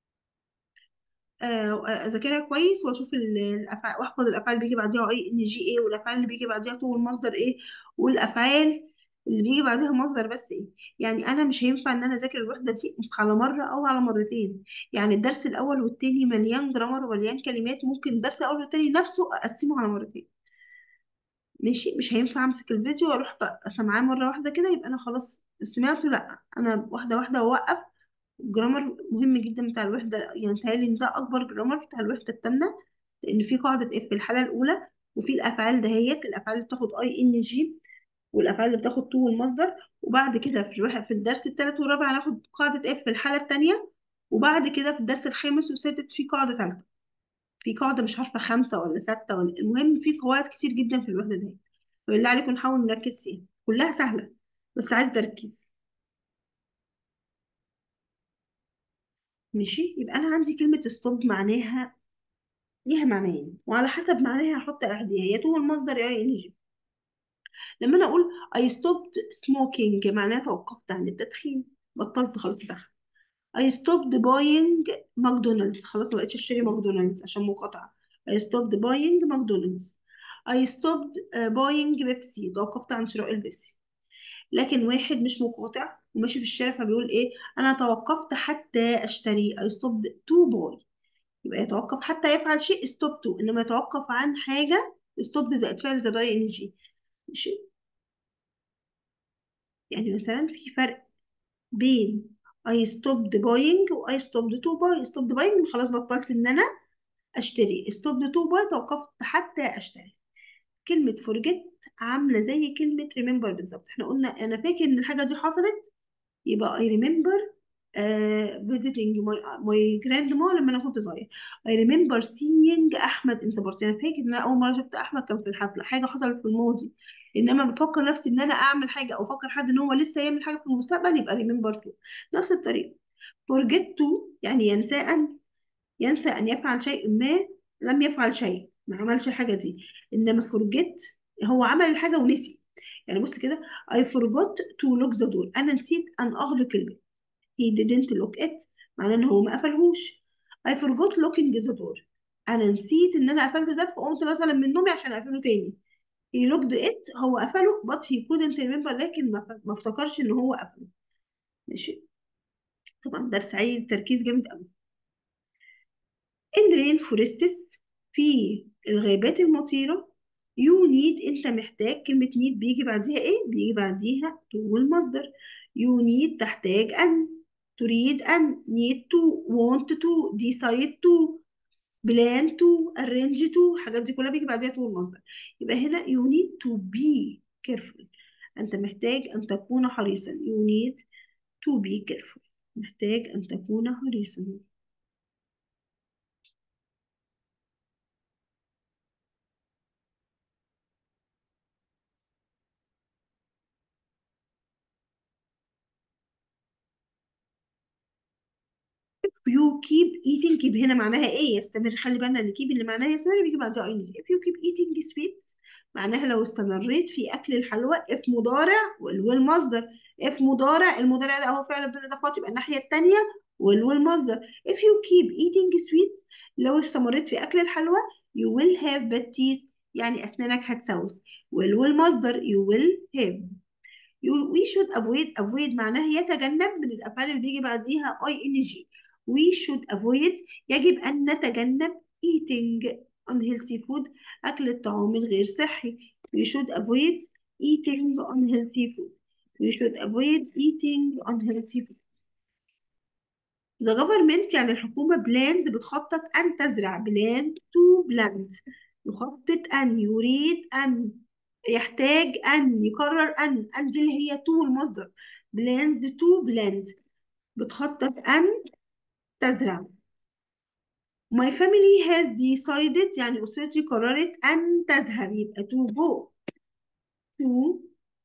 آه، اذاكرها كويس واشوف ال- الافعال واحفظ الافعال اللي بيجي بعديها اي ان جي ايه والافعال اللي بيجي بعديها طول المصدر ايه والافعال اللي بيجي بعديها مصدر بس ايه يعني انا مش هينفع ان انا اذاكر الوحده دي على مره او على مرتين يعني الدرس الاول والتاني مليان جرامر ومليان كلمات ممكن الدرس الاول والتاني نفسه اقسمه على مرتين ماشي مش هينفع امسك الفيديو واروح بقى سامعاه مره واحده كده يبقى انا خلاص سمعته لا انا واحده واحده اوقف الجرامر مهم جدا بتاع الوحدة يعني متهيألي إن ده أكبر جرامر بتاع الوحدة التامنة لأن في قاعدة اف في الحالة الأولى وفي الأفعال دهيت الأفعال اللي بتاخد أي إن جي والأفعال اللي بتاخد تو المصدر وبعد كده في الوح- في الدرس الثالث والرابع هناخد قاعدة اف في الحالة التانية وبعد كده في الدرس الخامس والسادس في قاعدة ثالثة في قاعدة مش عارفة خمسة ولا ستة ولا المهم في قواعد كتير جدا في الوحدة دي فبالله عليكم نحاول نركز فيها كلها سهلة بس عايز تركيز ماشي يبقى أنا عندي كلمة ستوب معناها ليها معنيين وعلى حسب معناها هحط اعداديه يا تو المصدر يا ان جي لما انا اقول I stopped smoking معناها توقفت عن التدخين بطلت خلاص ادخن I stopped buying ماكدونالدز خلاص ما بقتش اشتري ماكدونالدز عشان مقاطعة I stopped buying ماكدونالدز I stopped uh, buying بيبسي توقفت عن شراء البيبسي لكن واحد مش مقاطع وماشي في الشارع فبيقول ايه انا توقفت حتى اشتري I stopped to buy يبقى يتوقف حتى يفعل شيء ستوب تو انما يتوقف عن حاجه ستوب زائد فعل زائد اي ان جي ماشي يعني مثلا في فرق بين I stopped buying و I stopped to buy stopped buying خلاص بطلت ان انا أشتري stopped to buy توقفت حتى أشتري كلمة forget عاملة زي كلمة remember بالظبط احنا قلنا أنا فاكر إن الحاجة دي حصلت يبقى I remember uh, visiting my my grandma لما أنا كنت صغير I remember seeing أحمد in the party أنا فاكر إن أنا أول مرة شفت أحمد كان في الحفلة حاجة حصلت في الماضي إنما بفكر نفسي إن أنا أعمل حاجة أو أفكر حد إن هو لسه يعمل حاجة في المستقبل يبقى remember to نفس الطريقة forget to يعني ينسى أن ينسى أن يفعل شيء ما لم يفعل شيء ما عملش الحاجة دي إنما forget هو عمل الحاجة ونسي يعني بص كده I forgot to lock the door أنا نسيت أن أغلق الباب he didn't lock it معناه إن هو ما قفلهوش I forgot locking the door أنا نسيت إن أنا قفلت الباب فقمت مثلا من نومي عشان أقفله تاني he locked it هو قفله but he couldn't remember لكن ما ما افتكرش إن هو قفله ماشي طبعا درس عايز تركيز جامد قوي in rain forests في الغابات المطيرة you need انت محتاج كلمة need بيجي بعديها ايه؟ بيجي بعديها to المصدر you need تحتاج أن تريد أن need to want to decide to plan to arrange to الحاجات دي كلها بيجي بعديها to المصدر يبقى هنا you need to be careful أنت محتاج أن تكون حريصا you need to be careful محتاج أن تكون حريصا you keep eating keep هنا معناها ايه يستمر خلي بالنا ان keep اللي معناها يستمر بيجي بعدها ing if you keep eating sweets معناها لو استمريت في اكل الحلوى if مضارع والويل مصدر if مضارع المضارع ده اهو فعل بدون اضافات يبقى الناحيه الثانيه والويل مصدر if you keep eating sweets لو استمريت في اكل الحلوى you will have bad teeth يعني اسنانك هتسوس والويل مصدر you will have You- we should avoid avoid معناها يتجنب من الأفعال اللي بيجي بعديها ing we should avoid يجب أن نتجنب eating unhealthy food أكل الطعام الغير صحي we should avoid eating unhealthy food we should avoid eating unhealthy food the government يعني الحكومة plans بتخطط أن تزرع plan to plant يخطط أن يريد أن يحتاج أن يقرر أن أن دي اللي هي to المصدر plans to plant بتخطط أن تزرع My family has decided يعني أسرتي قررت أن تذهب يبقى to go to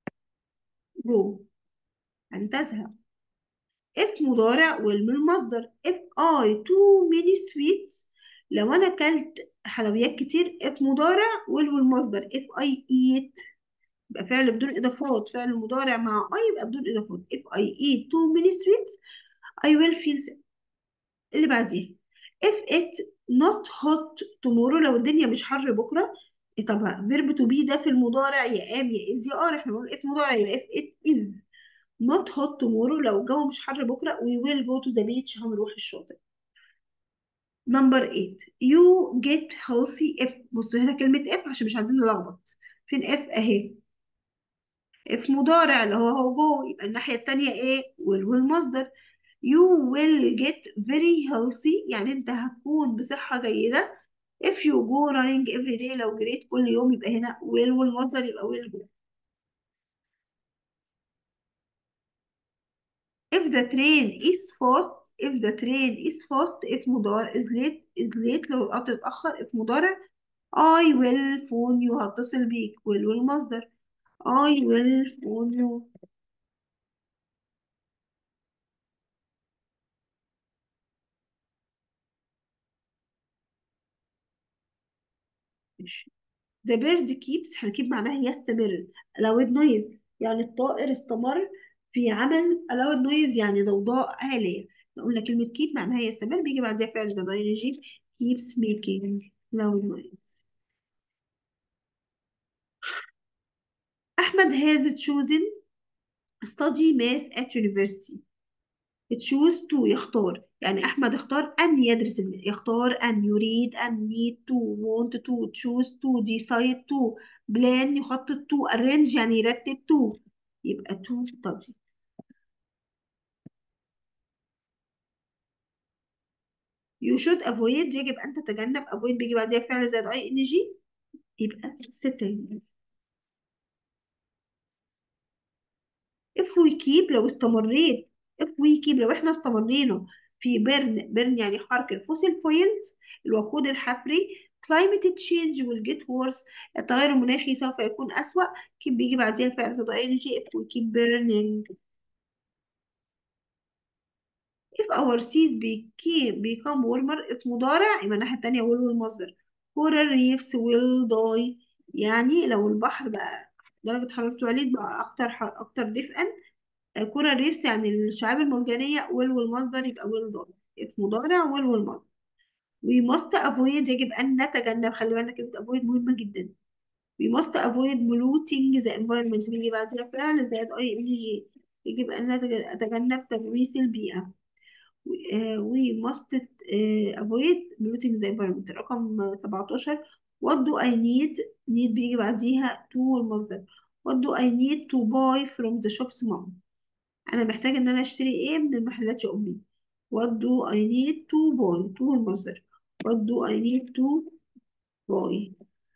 go أن تذهب if مضارع والم المصدر if I too many sweets لو أنا أكلت حلويات كتير if مضارع والو المصدر if I eat يبقى فعل بدون إضافات فعل مضارع مع I يبقى بدون إضافات if I eat too many sweets I will feel sick اللي بعديها if it not hot tomorrow لو الدنيا مش حر بكرة إيه طبعا verb to be ده في المضارع يا am يا is يا are احنا بنقول if مضارع يبقى if it is not hot tomorrow لو الجو مش حر بكرة we will go to the beach هنروح الشاطئ number 8 you get healthy if بصوا هنا كلمة if عشان مش عايزين نلخبط فين if اهي if مضارع اللي هو هو جو يبقى الناحية التانية ايه will والمصدر you will get very healthy يعني انت هتكون بصحة جيدة if you go running every day لو جريت كل يوم يبقى هنا will والمصدر يبقى will go if the train is fast if the train is fast if مضارع is late is late لو القطر اتأخر if مضارع I will phone you هتصل بيك will والمصدر I will phone you ماشي The bird keeps هنكيب معناها يستمر allowed noise يعني الطائر استمر في عمل allowed noise يعني ضوضاء عالية لو قلنا كلمة keep معناها يستمر بيجي بعدها فعل ده ing keeps making loud noise أحمد has chosen study math at university choose to يختار يعني أحمد اختار أن يدرس الماث يختار أن يريد أن need to want to choose to decide to plan يخطط to arrange يعني يرتب to يبقى to study you should avoid يجب أن تتجنب avoid بيجي بعديها فعل زائد اي ان جي يبقى sitting if we keep لو استمريت if we keep لو احنا استمرينا في برن برن يعني حرق الفوسيل فويلز الوقود الحفري climate change will get worse التغير المناخي سوف يكون أسوأ keep بيجي بعديها فعل زائد اي ان جي if we keep burning if our seas became become warmer if مضارع يبقى الناحية التانية will والمصدر coral reefs will die يعني لو البحر بقى درجة حرارته عليت بقى أكتر ح... أكتر دفئا كورال ريفس يعني الشعاب المرجانية will والمصدر يبقى will die if مضارع will والمصدر we must avoid يجب أن نتجنب خلي بالنا كلمة avoid مهمة جدا we must avoid polluting the environment بيجي بعدها فعل زائد اي ان جي يجب أن نتج- نتجنب تلويث البيئة آه، we must آه، avoid polluting the environment رقم 17 what do I need need بيجي بعديها to المصدر what do I need to buy from the shops mom أنا محتاج إن أنا أشتري إيه من المحلات يا أمي what do I need to buy to المصدر what do I need to buy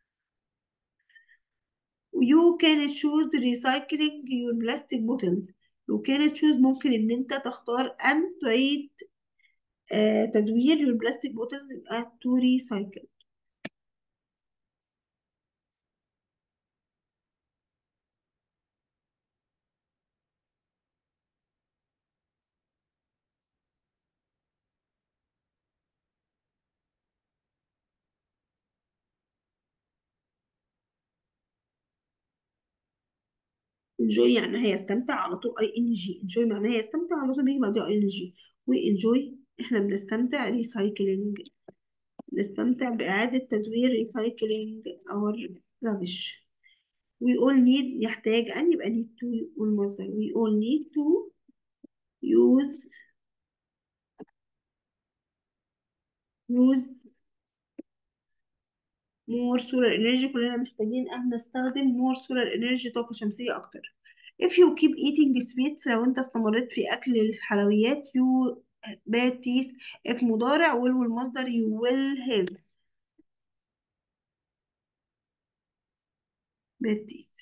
you can choose recycling your plastic bottles you can choose ممكن إن أنت تختار أن تعيد آه، تدوير البلاستيك بوتلز يبقى to recycle enjoy يعني هيستمتع على طول اي ان جي enjoy معناها يستمتع على طول بيجي بعدها اي ان جي وانجوي احنا بنستمتع ريسايكلينج نستمتع بإعادة تدوير ريسايكلينج اور rubbish we all need يحتاج أن يبقى need to والمصدر we all need to use use more solar energy كلنا محتاجين أن نستخدم more solar energy طاقة شمسية أكتر if you keep eating sweets لو أنت استمريت في أكل الحلويات you bad teeth if مضارع will والمصدر you will have bad teeth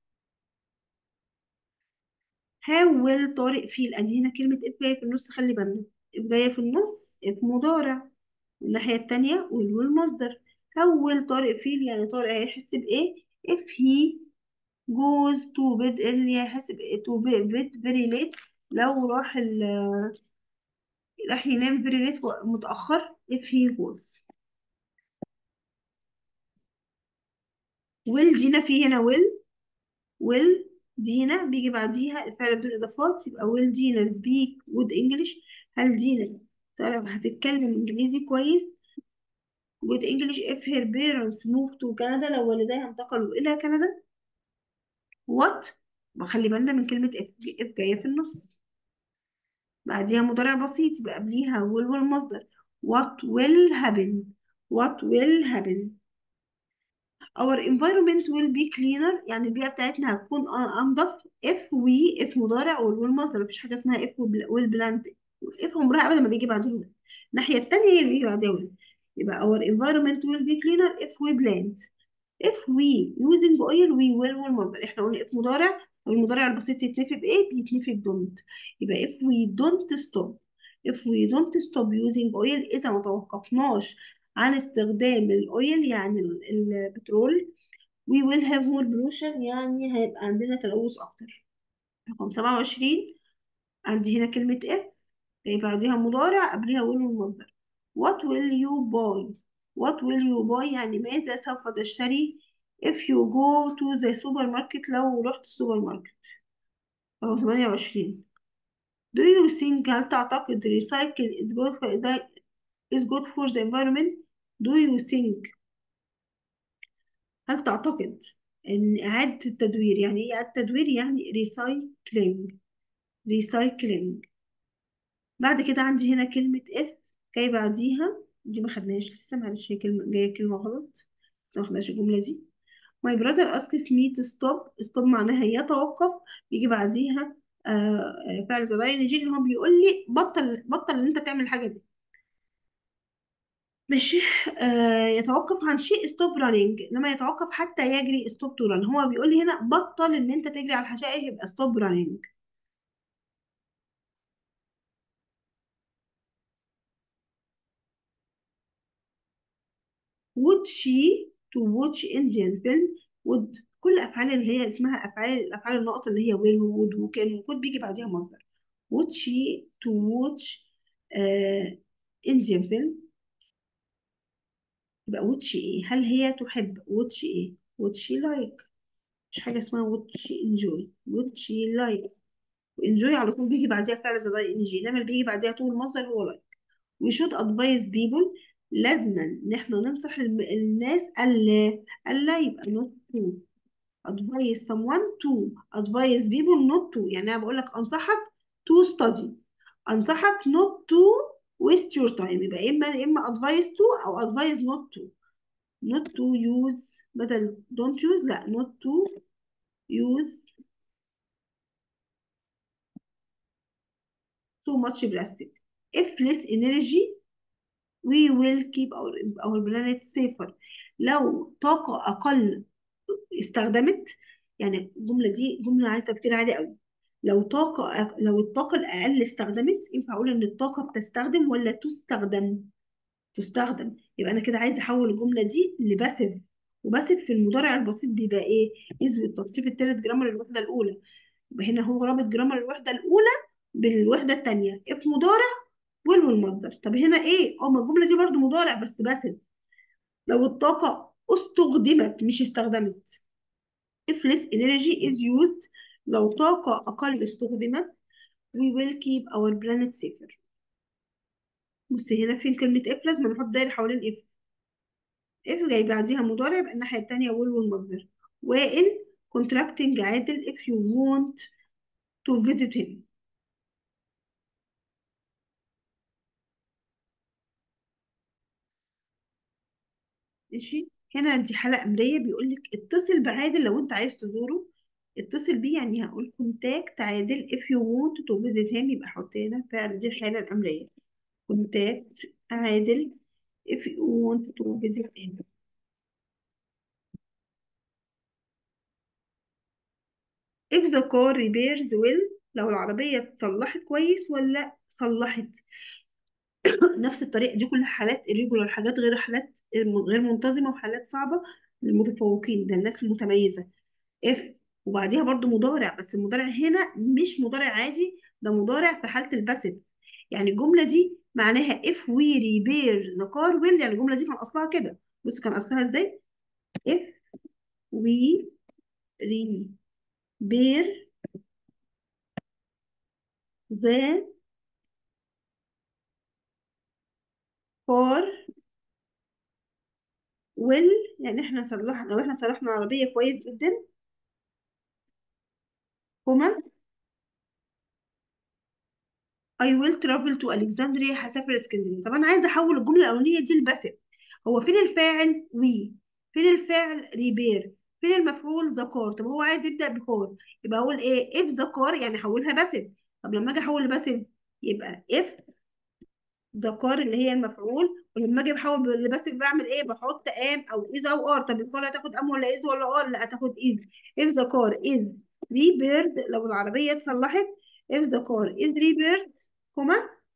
how will طارق feel أدي هنا كلمة if جاية في النص خلي بالنا if جاية في النص if مضارع الناحية التانية will والمصدر how will طارق feel يعني طارق هيحس بإيه if he goes to bed early هيحس بإيه to bed very late لو راح ال راح ينام very late متأخر if he goes will دينا في هنا will will دينا بيجي بعديها الفعل بدون إضافات يبقى will دينا speak good English هل دينا تعرف هتتكلم إنجليزي كويس good English if her parents move to Canada لو والديها انتقلوا إلى كندا what بخلي بالنا من كلمة if if جاية في النص بعديها مضارع بسيط يبقى قبليها will والمصدر what will happen what will happen our environment will be cleaner يعني البيئة بتاعتنا هتكون أ- أنظف if we if مضارع will والمصدر مفيش حاجة اسمها if will plant if عمرها أبدا ما بيجي بعدها will الناحية التانية هي اللي بيجي بعدها will يبقى our environment will be cleaner if we plant if we using oil we will والمصدر احنا قلنا if مضارع والمضارع البسيط يتنفي بإيه بيتنفي don't يبقى if we don't stop if we don't stop using oil إذا ما توقفناش عن استخدام الأويل يعني ال- البترول we will have more pollution يعني هيبقى عندنا تلوث أكتر رقم سبعة وعشرين عندي هنا كلمة if جاي بعديها مضارع قبلها will المصدر what will you buy what will you buy يعني ماذا سوف تشتري if you go to the supermarket لو رحت السوبر ماركت رقم ثمانية وعشرين do you think هل تعتقد recycle is good for the is good for the environment do you think هل تعتقد ان اعادة التدوير يعني ايه اعادة التدوير يعني recycling recycling بعد كده عندي هنا كلمة if جاي بعديها دي ما خدناش لسه معلش هي كلمة جاية كلمة غلط لسه ما خدناش الجملة دي my brother asks me to stop stop معناها يتوقف بيجي بعديها آه آه، فعل زي يجي اللي هو بيقول لي بطل بطل ان انت تعمل الحاجة دي ماشي آه يتوقف عن شيء ستوب رانينج لما يتوقف حتى يجري ستوب تو ران هو بيقول لي هنا بطل ان انت تجري على الحشائش يبقى ستوب رانينج would she to watch Indian film would كل الافعال اللي هي اسمها افعال الافعال الناقصه اللي هي will would وكان وكود بيجي بعديها مصدر would she to watch uh, Indian film يبقى would she ايه هل هي تحب would she ايه would she like مش حاجه اسمها would she enjoy would she like enjoy على طول بيجي بعديها فعل زي ان جي انما اللي بيجي بعديها طول المصدر هو like we should advise people لازم ان احنا ننصح الم- الناس الا الا يبقى not to advise someone to advise people not to يعني انا بقول لك انصحك to study انصحك not to waste your time يبقى اما اما advise to او advise not to not to use بدل don't use لا not to use too much plastic if less energy we will keep our our planet safer لو طاقة أقل استخدمت يعني الجملة دي جملة عايزة تفكير عالي قوي لو طاقة لو الطاقة الأقل استخدمت ينفع أقول إن الطاقة بتستخدم ولا تستخدم تستخدم يبقى أنا كده عايزة أحول الجملة دي لباسف وباسف في المضارع البسيط بيبقى إيه؟ يثبت التصريف الثالث جرامر الوحدة الأولى يبقى هنا هو رابط جرامر الوحدة الأولى بالوحدة الثانية اف مضارع ويل والمصدر طب هنا إيه؟ اه ما الجملة دي برضو مضارع بس باسف لو الطاقة استخدمت مش استخدمت if less energy is used لو طاقة أقل استخدمت we will keep our planet safer بص هنا فين كلمة if لازم نحط دايرة حوالين if if جاي بعديها مضارع يبقى الناحية التانية will والمصدر وإن contracting عادل if you want to visit him ماشي هنا دي حالة أمرية بيقول لك اتصل بعادل لو أنت عايز تزوره اتصل بيه يعني هقول كونتاكت عادل if you want to visit him يبقى حط هنا فعل دي الحالة الأمرية كونتاكت عادل if you want to visit him if the car repairs well لو العربية اتصلحت كويس ولا صلحت نفس الطريقة دي كلها حالات irregular حاجات غير حالات غير منتظمة وحالات صعبة للمتفوقين ده الناس المتميزة if وبعديها برضو مضارع بس المضارع هنا مش مضارع عادي ده مضارع في حالة الباسف يعني الجملة دي معناها if we repair the car well يعني الجملة دي كان أصلها كده بص كان أصلها إزاي if we repair the car well يعني احنا صلحنا لو احنا صلحنا العربية كويس جدا هما I will travel to Alexandria هسافر اسكندرية طب انا عايزة احول الجملة الأولانية دي لباسف هو فين الفاعل we فين الفاعل ريبير فين المفعول ذا كار طب هو عايز يبدأ بكار يبقى اقول ايه if ذا كار يعني احولها باسف طب لما اجي احول لباسف يبقى if ذا كار اللي هي المفعول ولما اجي بحول لباسف بعمل ايه بحط ام او از او ار طب الكار هتاخد ام ولا از ولا ار لا هتاخد از if the car is repaired لو العربية اتصلحت if the car is repaired كوما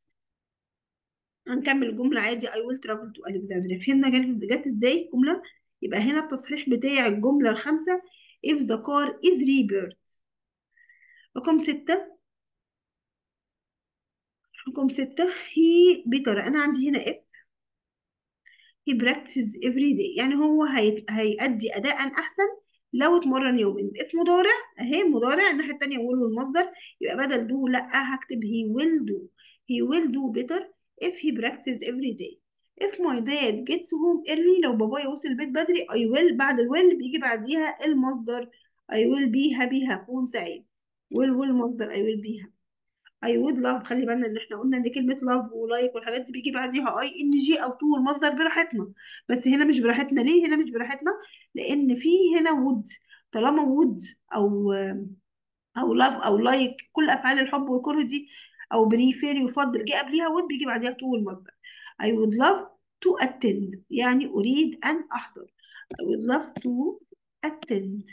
هنكمل الجملة عادي I will travel to Alexandria فهمنا جت جت ازاي الجملة يبقى هنا التصحيح بتاع الجملة الخامسة if the car is repaired رقم ستة رقم ستة he better أنا عندي هنا if he practices every day يعني هو هي... هيأدي أداء أحسن لو اتمرن يوميا if مضارع أهي مضارع الناحية التانية will والمصدر يبقى بدل do لأ هكتب he will do he will do better if he practices every day if my dad gets home early لو بابايا وصل البيت بدري I will بعد ال will بيجي بعديها المصدر I will be happy هكون سعيد will will مصدر I will be happy I would love خلي بالنا ان احنا قلنا ان كلمة love ولايك والحاجات دي بيجي بعديها اي ان جي او تو المصدر براحتنا بس هنا مش براحتنا ليه هنا مش براحتنا لان في هنا would طالما would او او love او like كل افعال الحب والكره دي او بريفير يفضل جه قبليها would بيجي بعديها to المصدر I would love to attend يعني أريد أن أحضر I would love to attend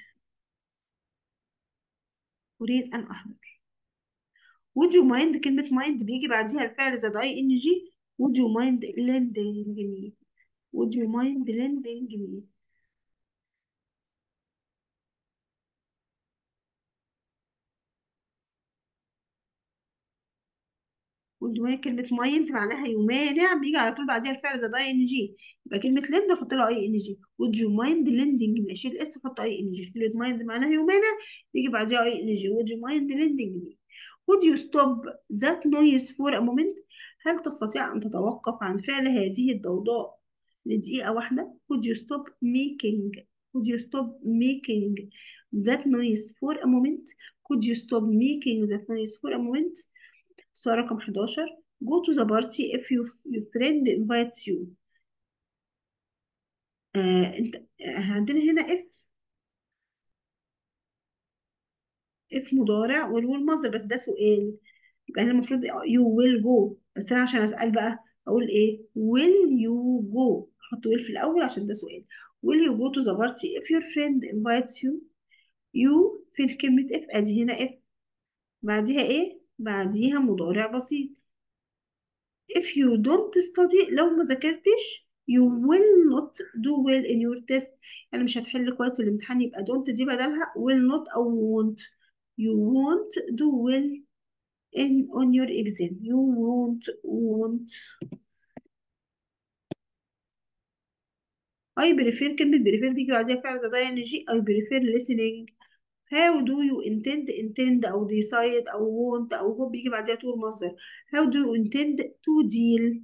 أريد أن أحضر would you mind كلمة mind بيجي بعديها الفعل زائد I N G would you mind lending me would you mind lending me would you mind كلمة mind معناها يمانع بيجي على طول بعديها الفعل زائد I N G يبقى كلمة lend أحط لها I N G would you mind lending me أشيل اس أحط I N G كلمة mind معناها يمانع بيجي بعديها I N G would you mind lending me would you stop that noise for a moment هل تستطيع أن تتوقف عن فعل هذه الضوضاء لدقيقة واحدة would you stop making would you stop making that noise for a moment could you stop making that noise for a moment سؤال رقم 11 go to the party if your, your friend invites you آه انت آه عندنا هنا if if مضارع والويل مصدر بس ده سؤال يبقى هنا المفروض you will go بس انا عشان اسال بقى اقول ايه will you go احط will في الاول عشان ده سؤال will you go to the party if your friend invites you you في كلمة if ادي هنا if بعديها ايه بعديها مضارع بسيط if you don't study لو ما ذاكرتش you will not do well in your test يعني مش هتحل كويس الامتحان يبقى don't دي بدلها will not أو won't you won't do well in on your exam you won't won't I prefer كلمة prefer بيجي بعديها فعل ده ing I prefer listening how do you intend intend أو decide أو want أو hope بيجي بعديها طول مصدر how do you intend to deal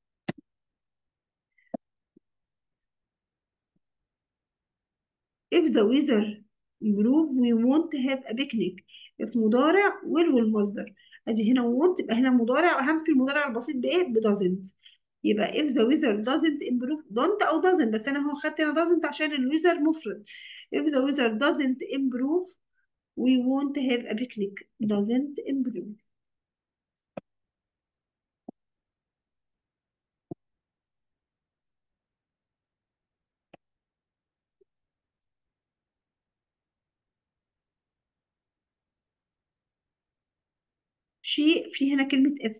if the weather improve we won't have a picnic if مضارع will والمصدر ادي هنا won't يبقى هنا مضارع اهم في المضارع البسيط بايه ب doesn't يبقى if the weather doesn't improve don't او doesn't بس انا هو خدت هنا doesn't عشان الويزر مفرد if the weather doesn't improve we won't have a picnic doesn't improve شيء في هنا كلمة if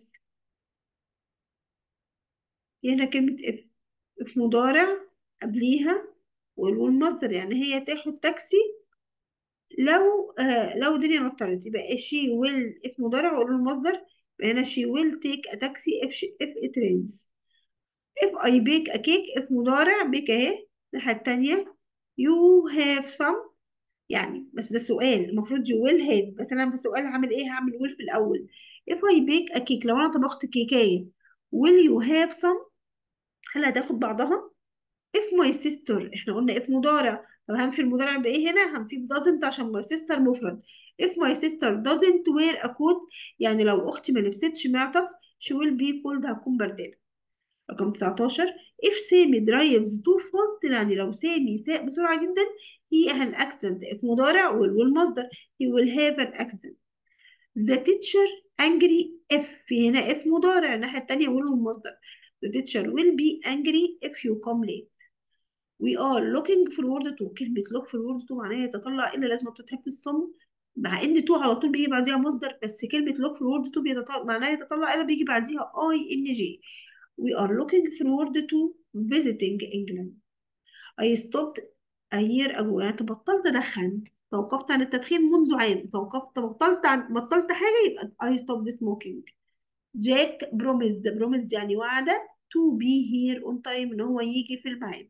في هنا كلمة if if مضارع قبليها والمصدر يعني هي تاخد تاكسي لو آه لو الدنيا مطرت يبقى she will if مضارع وقول المصدر يبقى هنا she will take a taxi if, she, if it rains if I bake a cake if مضارع bake اهي الناحية التانية you have some يعني بس ده سؤال المفروض you will have بس انا بسؤال هعمل ايه هعمل will في الاول if I bake a cake لو انا طبخت كيكاية will you have some هل هتاخد بعضها if my sister احنا قلنا if مضارع طب هنفي المضارع بايه هنا هنفي ب doesn't عشان my sister مفرد if my sister doesn't wear a coat يعني لو اختي ما لبستش معطف she will be cold هتكون بردانة رقم 19 if سامي drives too fast يعني لو سامي ساق بسرعة جدا he an accident if مضارع والمصدر he will have an accident the teacher angry if في هنا if مضارع الناحية التانية will المصدر the teacher will be angry if you come late we are looking forward to كلمة look forward to معناها يتطلع إلى لازم تتحفظ الصم مع إن to على طول بيجي بعديها مصدر بس كلمة look forward to بيتطلع معناها يتطلع إلى بيجي بعديها I N G we are looking forward to visiting England I stopped a year ago يعني بطلت أدخن توقفت عن التدخين منذ عام توقفت بطلت عن بطلت حاجة يبقى I stopped smoking جاك promised promised يعني وعد to be here on time إن هو يجي في الميعاد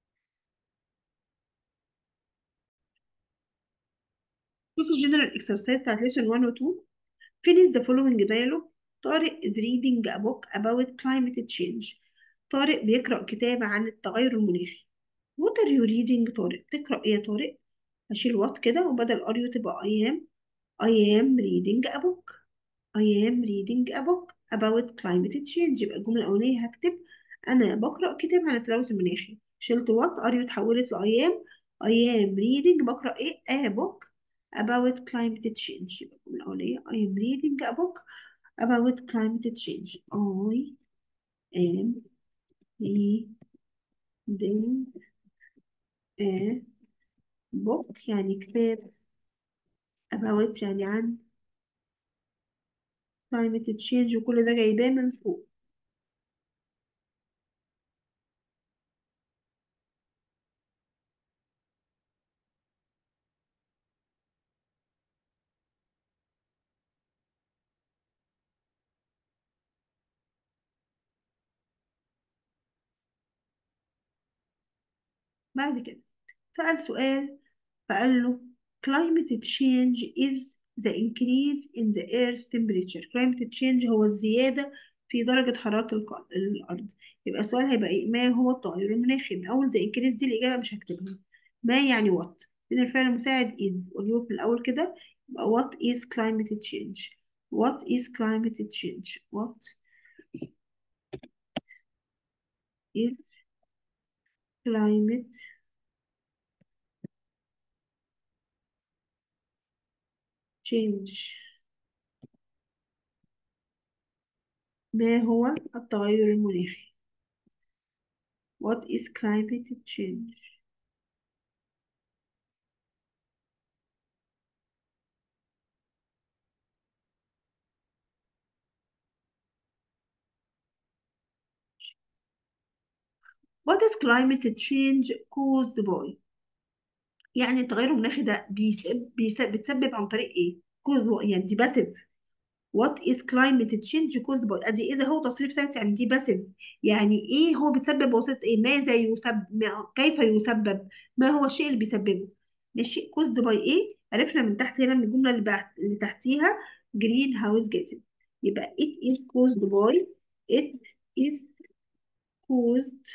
شوف الجنرال اكسرسايز بتاعت ليسون 1 و 2 finish the following dialogue طارق is reading a book about climate change طارق بيقرأ كتاب عن التغير المناخي what are you reading طارق تقرأ ايه يا طارق هشيل what كده وبدل are you تبقى I am I am reading a book I am reading a book about climate change يبقى الجملة الأولانية هكتب أنا بقرأ كتاب عن التلوث المناخي شلت what are you اتحولت ل I am I am reading بقرأ ايه a book about climate change يبقى الجملة الأولانية I am reading a book about climate change I am reading a book يعني كتاب about يعني عن climate change وكل ده جايباه من فوق بعد كده سأل سؤال فقال له climate change is the increase in the earth's temperature climate change هو الزيادة في درجة حرارة الق- الأرض يبقى السؤال هيبقى إيه ما هو التغير المناخي من أول the increase دي الإجابة مش هكتبها ما يعني what من الفعل المساعد is وأجيبه في الأول كده يبقى what is climate change what is climate change what is climate change ما هو التغير المناخي what is climate change What is climate change caused by؟ يعني التغير المناخي ده بيسبب بيسبب بتسبب عن طريق ايه؟ caused by يعني دي باسيف What is climate change caused by؟ ادي ايه ده هو تصريف ثابت يعني دي باسيف يعني ايه هو بتسبب بواسطة ايه؟ ماذا يسبب ما- كيف يسبب؟ ما هو الشيء اللي بيسببه؟ ماشي caused by ايه؟ عرفنا من تحت هنا من الجملة اللي, بعد اللي تحتيها green house gases يبقى it is caused by it is caused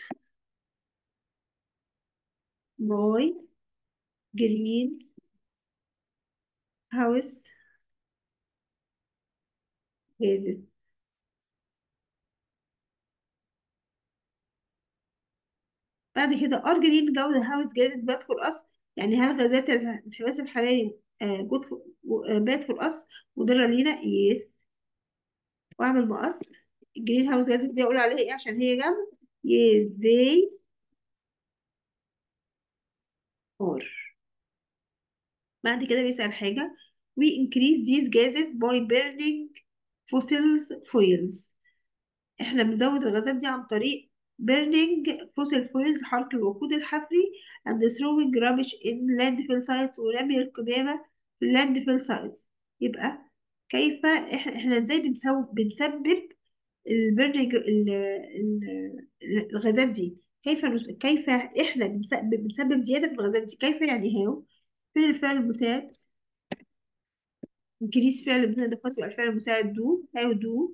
by green house gases بعد كده ار جرين جو هاوس جازز باد فور اس يعني هل غازات الانحباس الحراري جود باد فور اس مضرة لينا يس واعمل مقص الجرين هاوس جازز دي اقول عليها ايه عشان هي جنب يس they are بعد كده بيسأل حاجة we increase these gases by burning fossils fuels احنا بنزود الغازات دي عن طريق burning fossil fuels حرق الوقود الحفري and throwing rubbish in landfill sites ورمي القمامة في landfill sites يبقى كيف احنا, احنا ازاي بنسو بنسبب البرنج ال- ال- الغازات دي كيف نس- كيف احنا بنسبب بنسبب زيادة في الغازات دي كيف يعني هاو فين الفعل المساعد increase فعل بدون إضافات يبقى الفعل المساعد do how do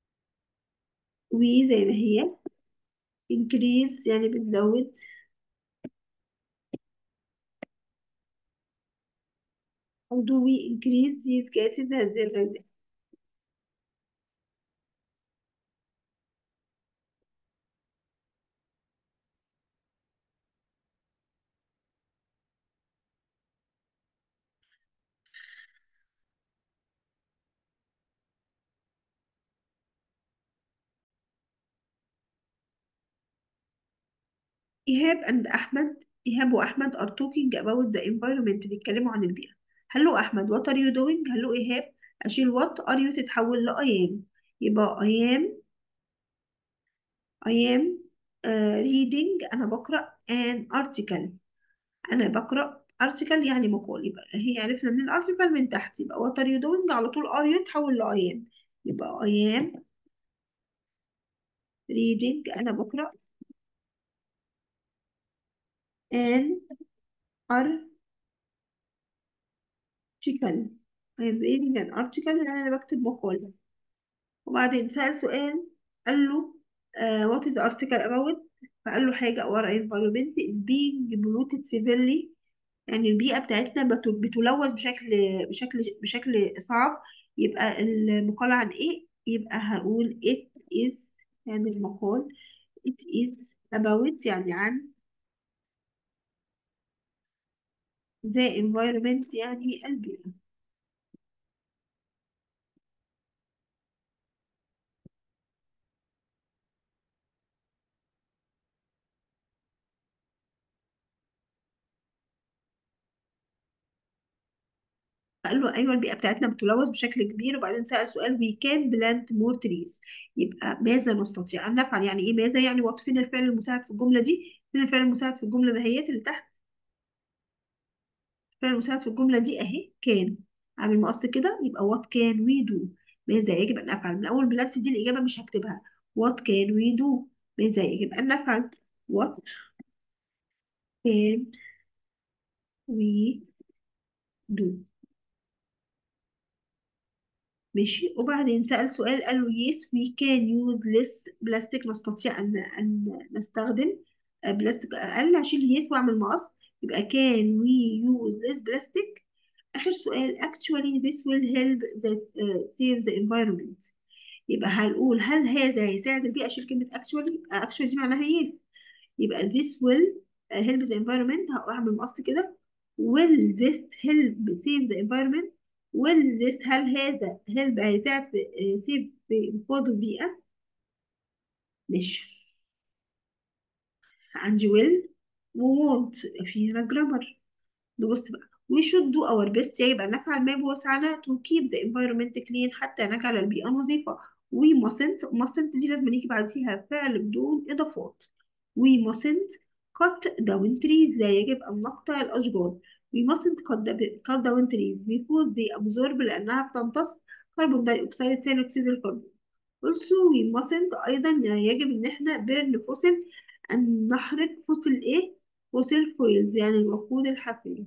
we زي ما هي increase يعني بنزود How do we increase these gases هذه الغازات إيهاب and أحمد إيهاب وأحمد are talking about the environment بيتكلموا عن البيئة هلو أحمد what are you doing هلو إيهاب أشيل what are you تتحول ل I am يبقى I am I am uh, reading أنا بقرأ an article أنا بقرأ article يعني مقال يبقى هي عرفنا من الارتيكل من تحت يبقى what are you doing على طول are you تحول ل I am يبقى I am reading أنا بقرأ an article I am reading an article يعني أنا بكتب مقالة وبعدين سأل سؤال قال له uh, what is the article about فقال له حاجة our environment is being polluted severely يعني البيئة بتاعتنا بت- بتلوث بشكل بشكل بشكل صعب يبقى المقال عن إيه يبقى هقول it is يعني المقال it is about يعني عن the environment يعني البيئة فقال له ايوه البيئه بتاعتنا بتلوث بشكل كبير وبعدين سأل سؤال we can plant more trees يبقى ماذا نستطيع ان نفعل يعني ايه ماذا يعني وات فين الفعل المساعد في الجمله دي فين الفعل المساعد في الجمله دهيت اللي تحت الفعل المساعد في الجمله دي اهي كان عامل مقص كده يبقى what can we do ماذا يجب ان نفعل من اول بلانت دي الاجابه مش هكتبها what can we do ماذا يجب ان نفعل what can we do ماشي وبعدين سأل سؤال قال له yes we can use less بلاستيك نستطيع أن أن نستخدم آه، بلاستيك أقل هشيل yes وأعمل مقص يبقى can we use less plastic آخر سؤال actually this will help the uh, save the environment يبقى هنقول هل هذا هيساعد البيئة أشيل كلمة actually آه، actually دي معناها yes يبقى this will uh, help the environment هعمل مقص كده will this help save the environment will this هل هذا help هيساعد في آه، save في إنقاذ البيئة ماشي عندي will و want في هنا grammar نبص بقى we should do our best يجب أن نفعل ما بوسعنا to keep the environment clean حتى نجعل البيئة نظيفة we mustn't mustn't دي لازم يجي بعديها فعل بدون إضافات we mustn't cut down trees لا يجب أن نقطع الأشجار we mustn't cut, the, cut down trees because they absorb لأنها بتمتص كربون داي أكسيد ثاني أكسيد الكربون also we mustn't أيضا لا يجب إن إحنا burn فوسل أن نحرق فوسل إيه؟ فوسل فويلز يعني الوقود الحفري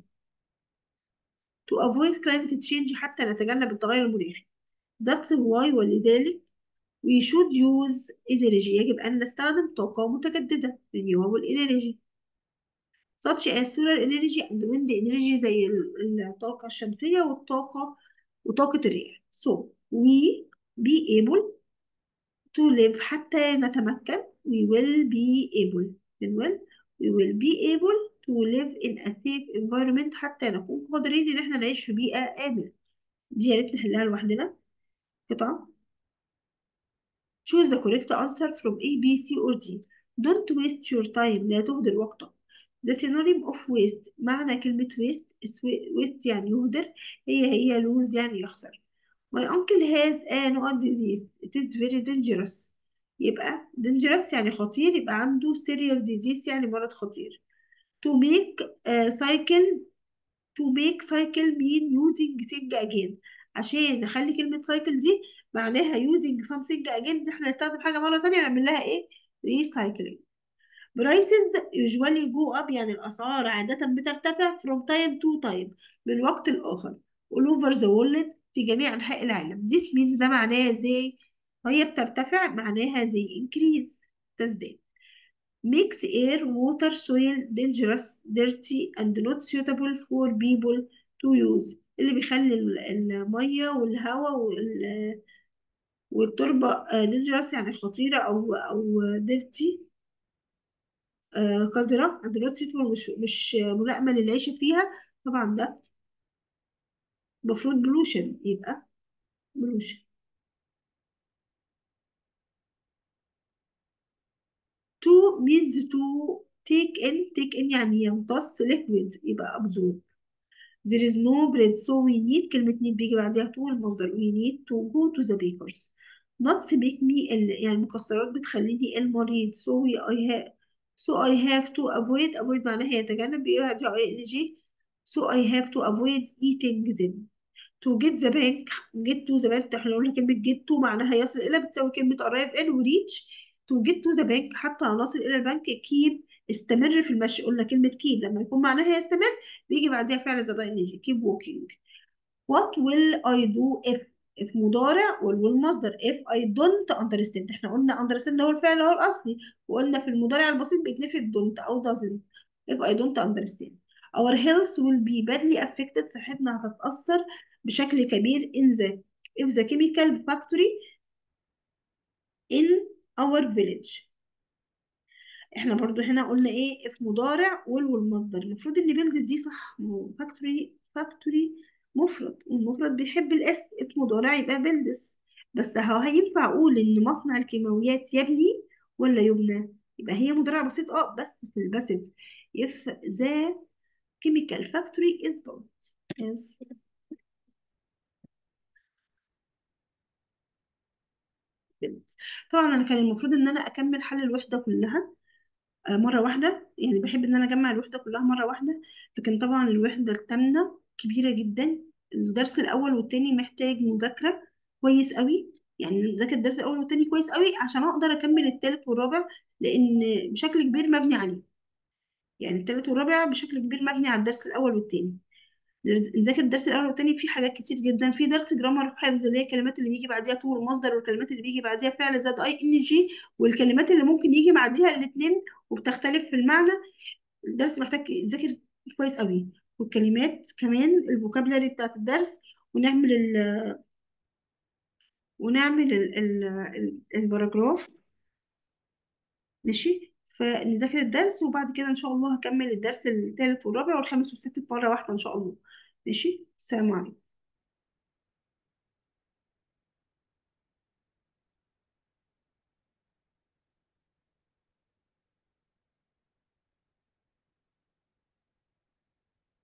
to avoid climate change حتى نتجنب التغير المناخي that's why ولذلك we should use energy يجب أن نستخدم طاقة متجددة renewable energy such as solar energy and wind energy زي ال- الطاقة الشمسية والطاقة وطاقة الرياح so we be able to live حتى نتمكن we will be able من will we will be able to live in a safe environment حتى نكون قادرين إن احنا نعيش في بيئة آمنة دي يا ريت نحلها لوحدنا قطعة choose the correct answer from A, B, C or D don't waste your time لا تهدر وقتك the synonym of waste معنى كلمة waste waste يعني يهدر هي هي lose يعني يخسر my uncle has a نقط disease it is very dangerous يبقى dangerous يعني خطير يبقى عنده serious disease يعني مرض خطير to make a cycle to make cycle mean using thing again عشان نخلي كلمة cycle دي معناها using something again إن احنا نستخدم حاجة مرة تانية نعمل لها ايه recycling prices usually go up يعني الأسعار عادة بترتفع from time to time من وقت لآخر all over the world في جميع أنحاء العالم this means ده معناه زي هي بترتفع معناها زي increase تزداد makes air, water, soil dangerous, dirty and not suitable for people to use اللي بيخلي ال- المية والهواء وال- والتربة آه، dangerous يعني خطيرة أو أو dirty آه، قذرة and not suitable مش مش ملائمة للعيش فيها طبعا ده المفروض pollution يبقى pollution to means to take in take in يعني يمتص liquid يبقى absorb There is no bread so we need كلمة need بيجي بعدها to المصدر we need to go to the bakers nuts make me ill يعني المكسرات بتخليني المريض so we I have so I have to avoid avoid معناها يتجنب بيجي بعدها ing so I have to avoid eating them to get the bank get to the bank احنا قلنا كلمة get to معناها يصل إلى بتساوي كلمة arrive in و reach to get to the bank حتى نصل إلى البنك keep استمر في المشي قلنا كلمة keep لما يكون معناها يستمر بيجي بعدها فعل زائد ing keep walking what will I do if if مضارع والويل مصدر if I don't understand احنا قلنا understand هو الفعل هو الأصلي وقلنا في المضارع البسيط بيتنفي ب don't أو doesn't if I don't understand our health will be badly affected صحتنا هتتأثر بشكل كبير in the if the chemical factory in our village احنا برضو هنا قلنا ايه if مضارع will والمصدر المفروض ان بيلدز دي صح فاكتوري فاكتوري مفرد والمفرد بيحب الاس if مضارع يبقى بيلدز بس هو هينفع اقول ان مصنع الكيماويات يبني ولا يبنى يبقى هي مضارع بسيط اه بس في الباسف if the chemical factory is built yes طبعا انا كان المفروض ان انا اكمل حل الوحده كلها آه، مره واحده يعني بحب ان انا اجمع الوحده كلها مره واحده لكن طبعا الوحده الثامنه كبيره جدا الدرس الاول والتاني محتاج مذاكره كويس قوي يعني نذاكر الدرس الاول والتاني كويس قوي عشان اقدر اكمل التالت والرابع لان بشكل كبير مبني عليه يعني التالت والرابع بشكل كبير مبني على الدرس الاول والتاني نذاكر الدرس الاول والتاني في حاجات كتير جدا في درس جرامر وحفظ اللي هي الكلمات اللي بيجي بعديها طول المصدر والكلمات اللي بيجي بعديها فعل زائد اي ان جي والكلمات اللي ممكن يجي بعديها الاثنين وبتختلف في المعنى الدرس محتاج يذاكر كويس قوي والكلمات كمان الفوكابلري بتاعت الدرس ونعمل ال ونعمل ال ال ال- الباراجراف ماشي فنذاكر الدرس وبعد كده ان شاء الله هكمل الدرس الثالث والرابع والخامس والسادس مرة واحدة ان شاء الله ماشي السلام عليكم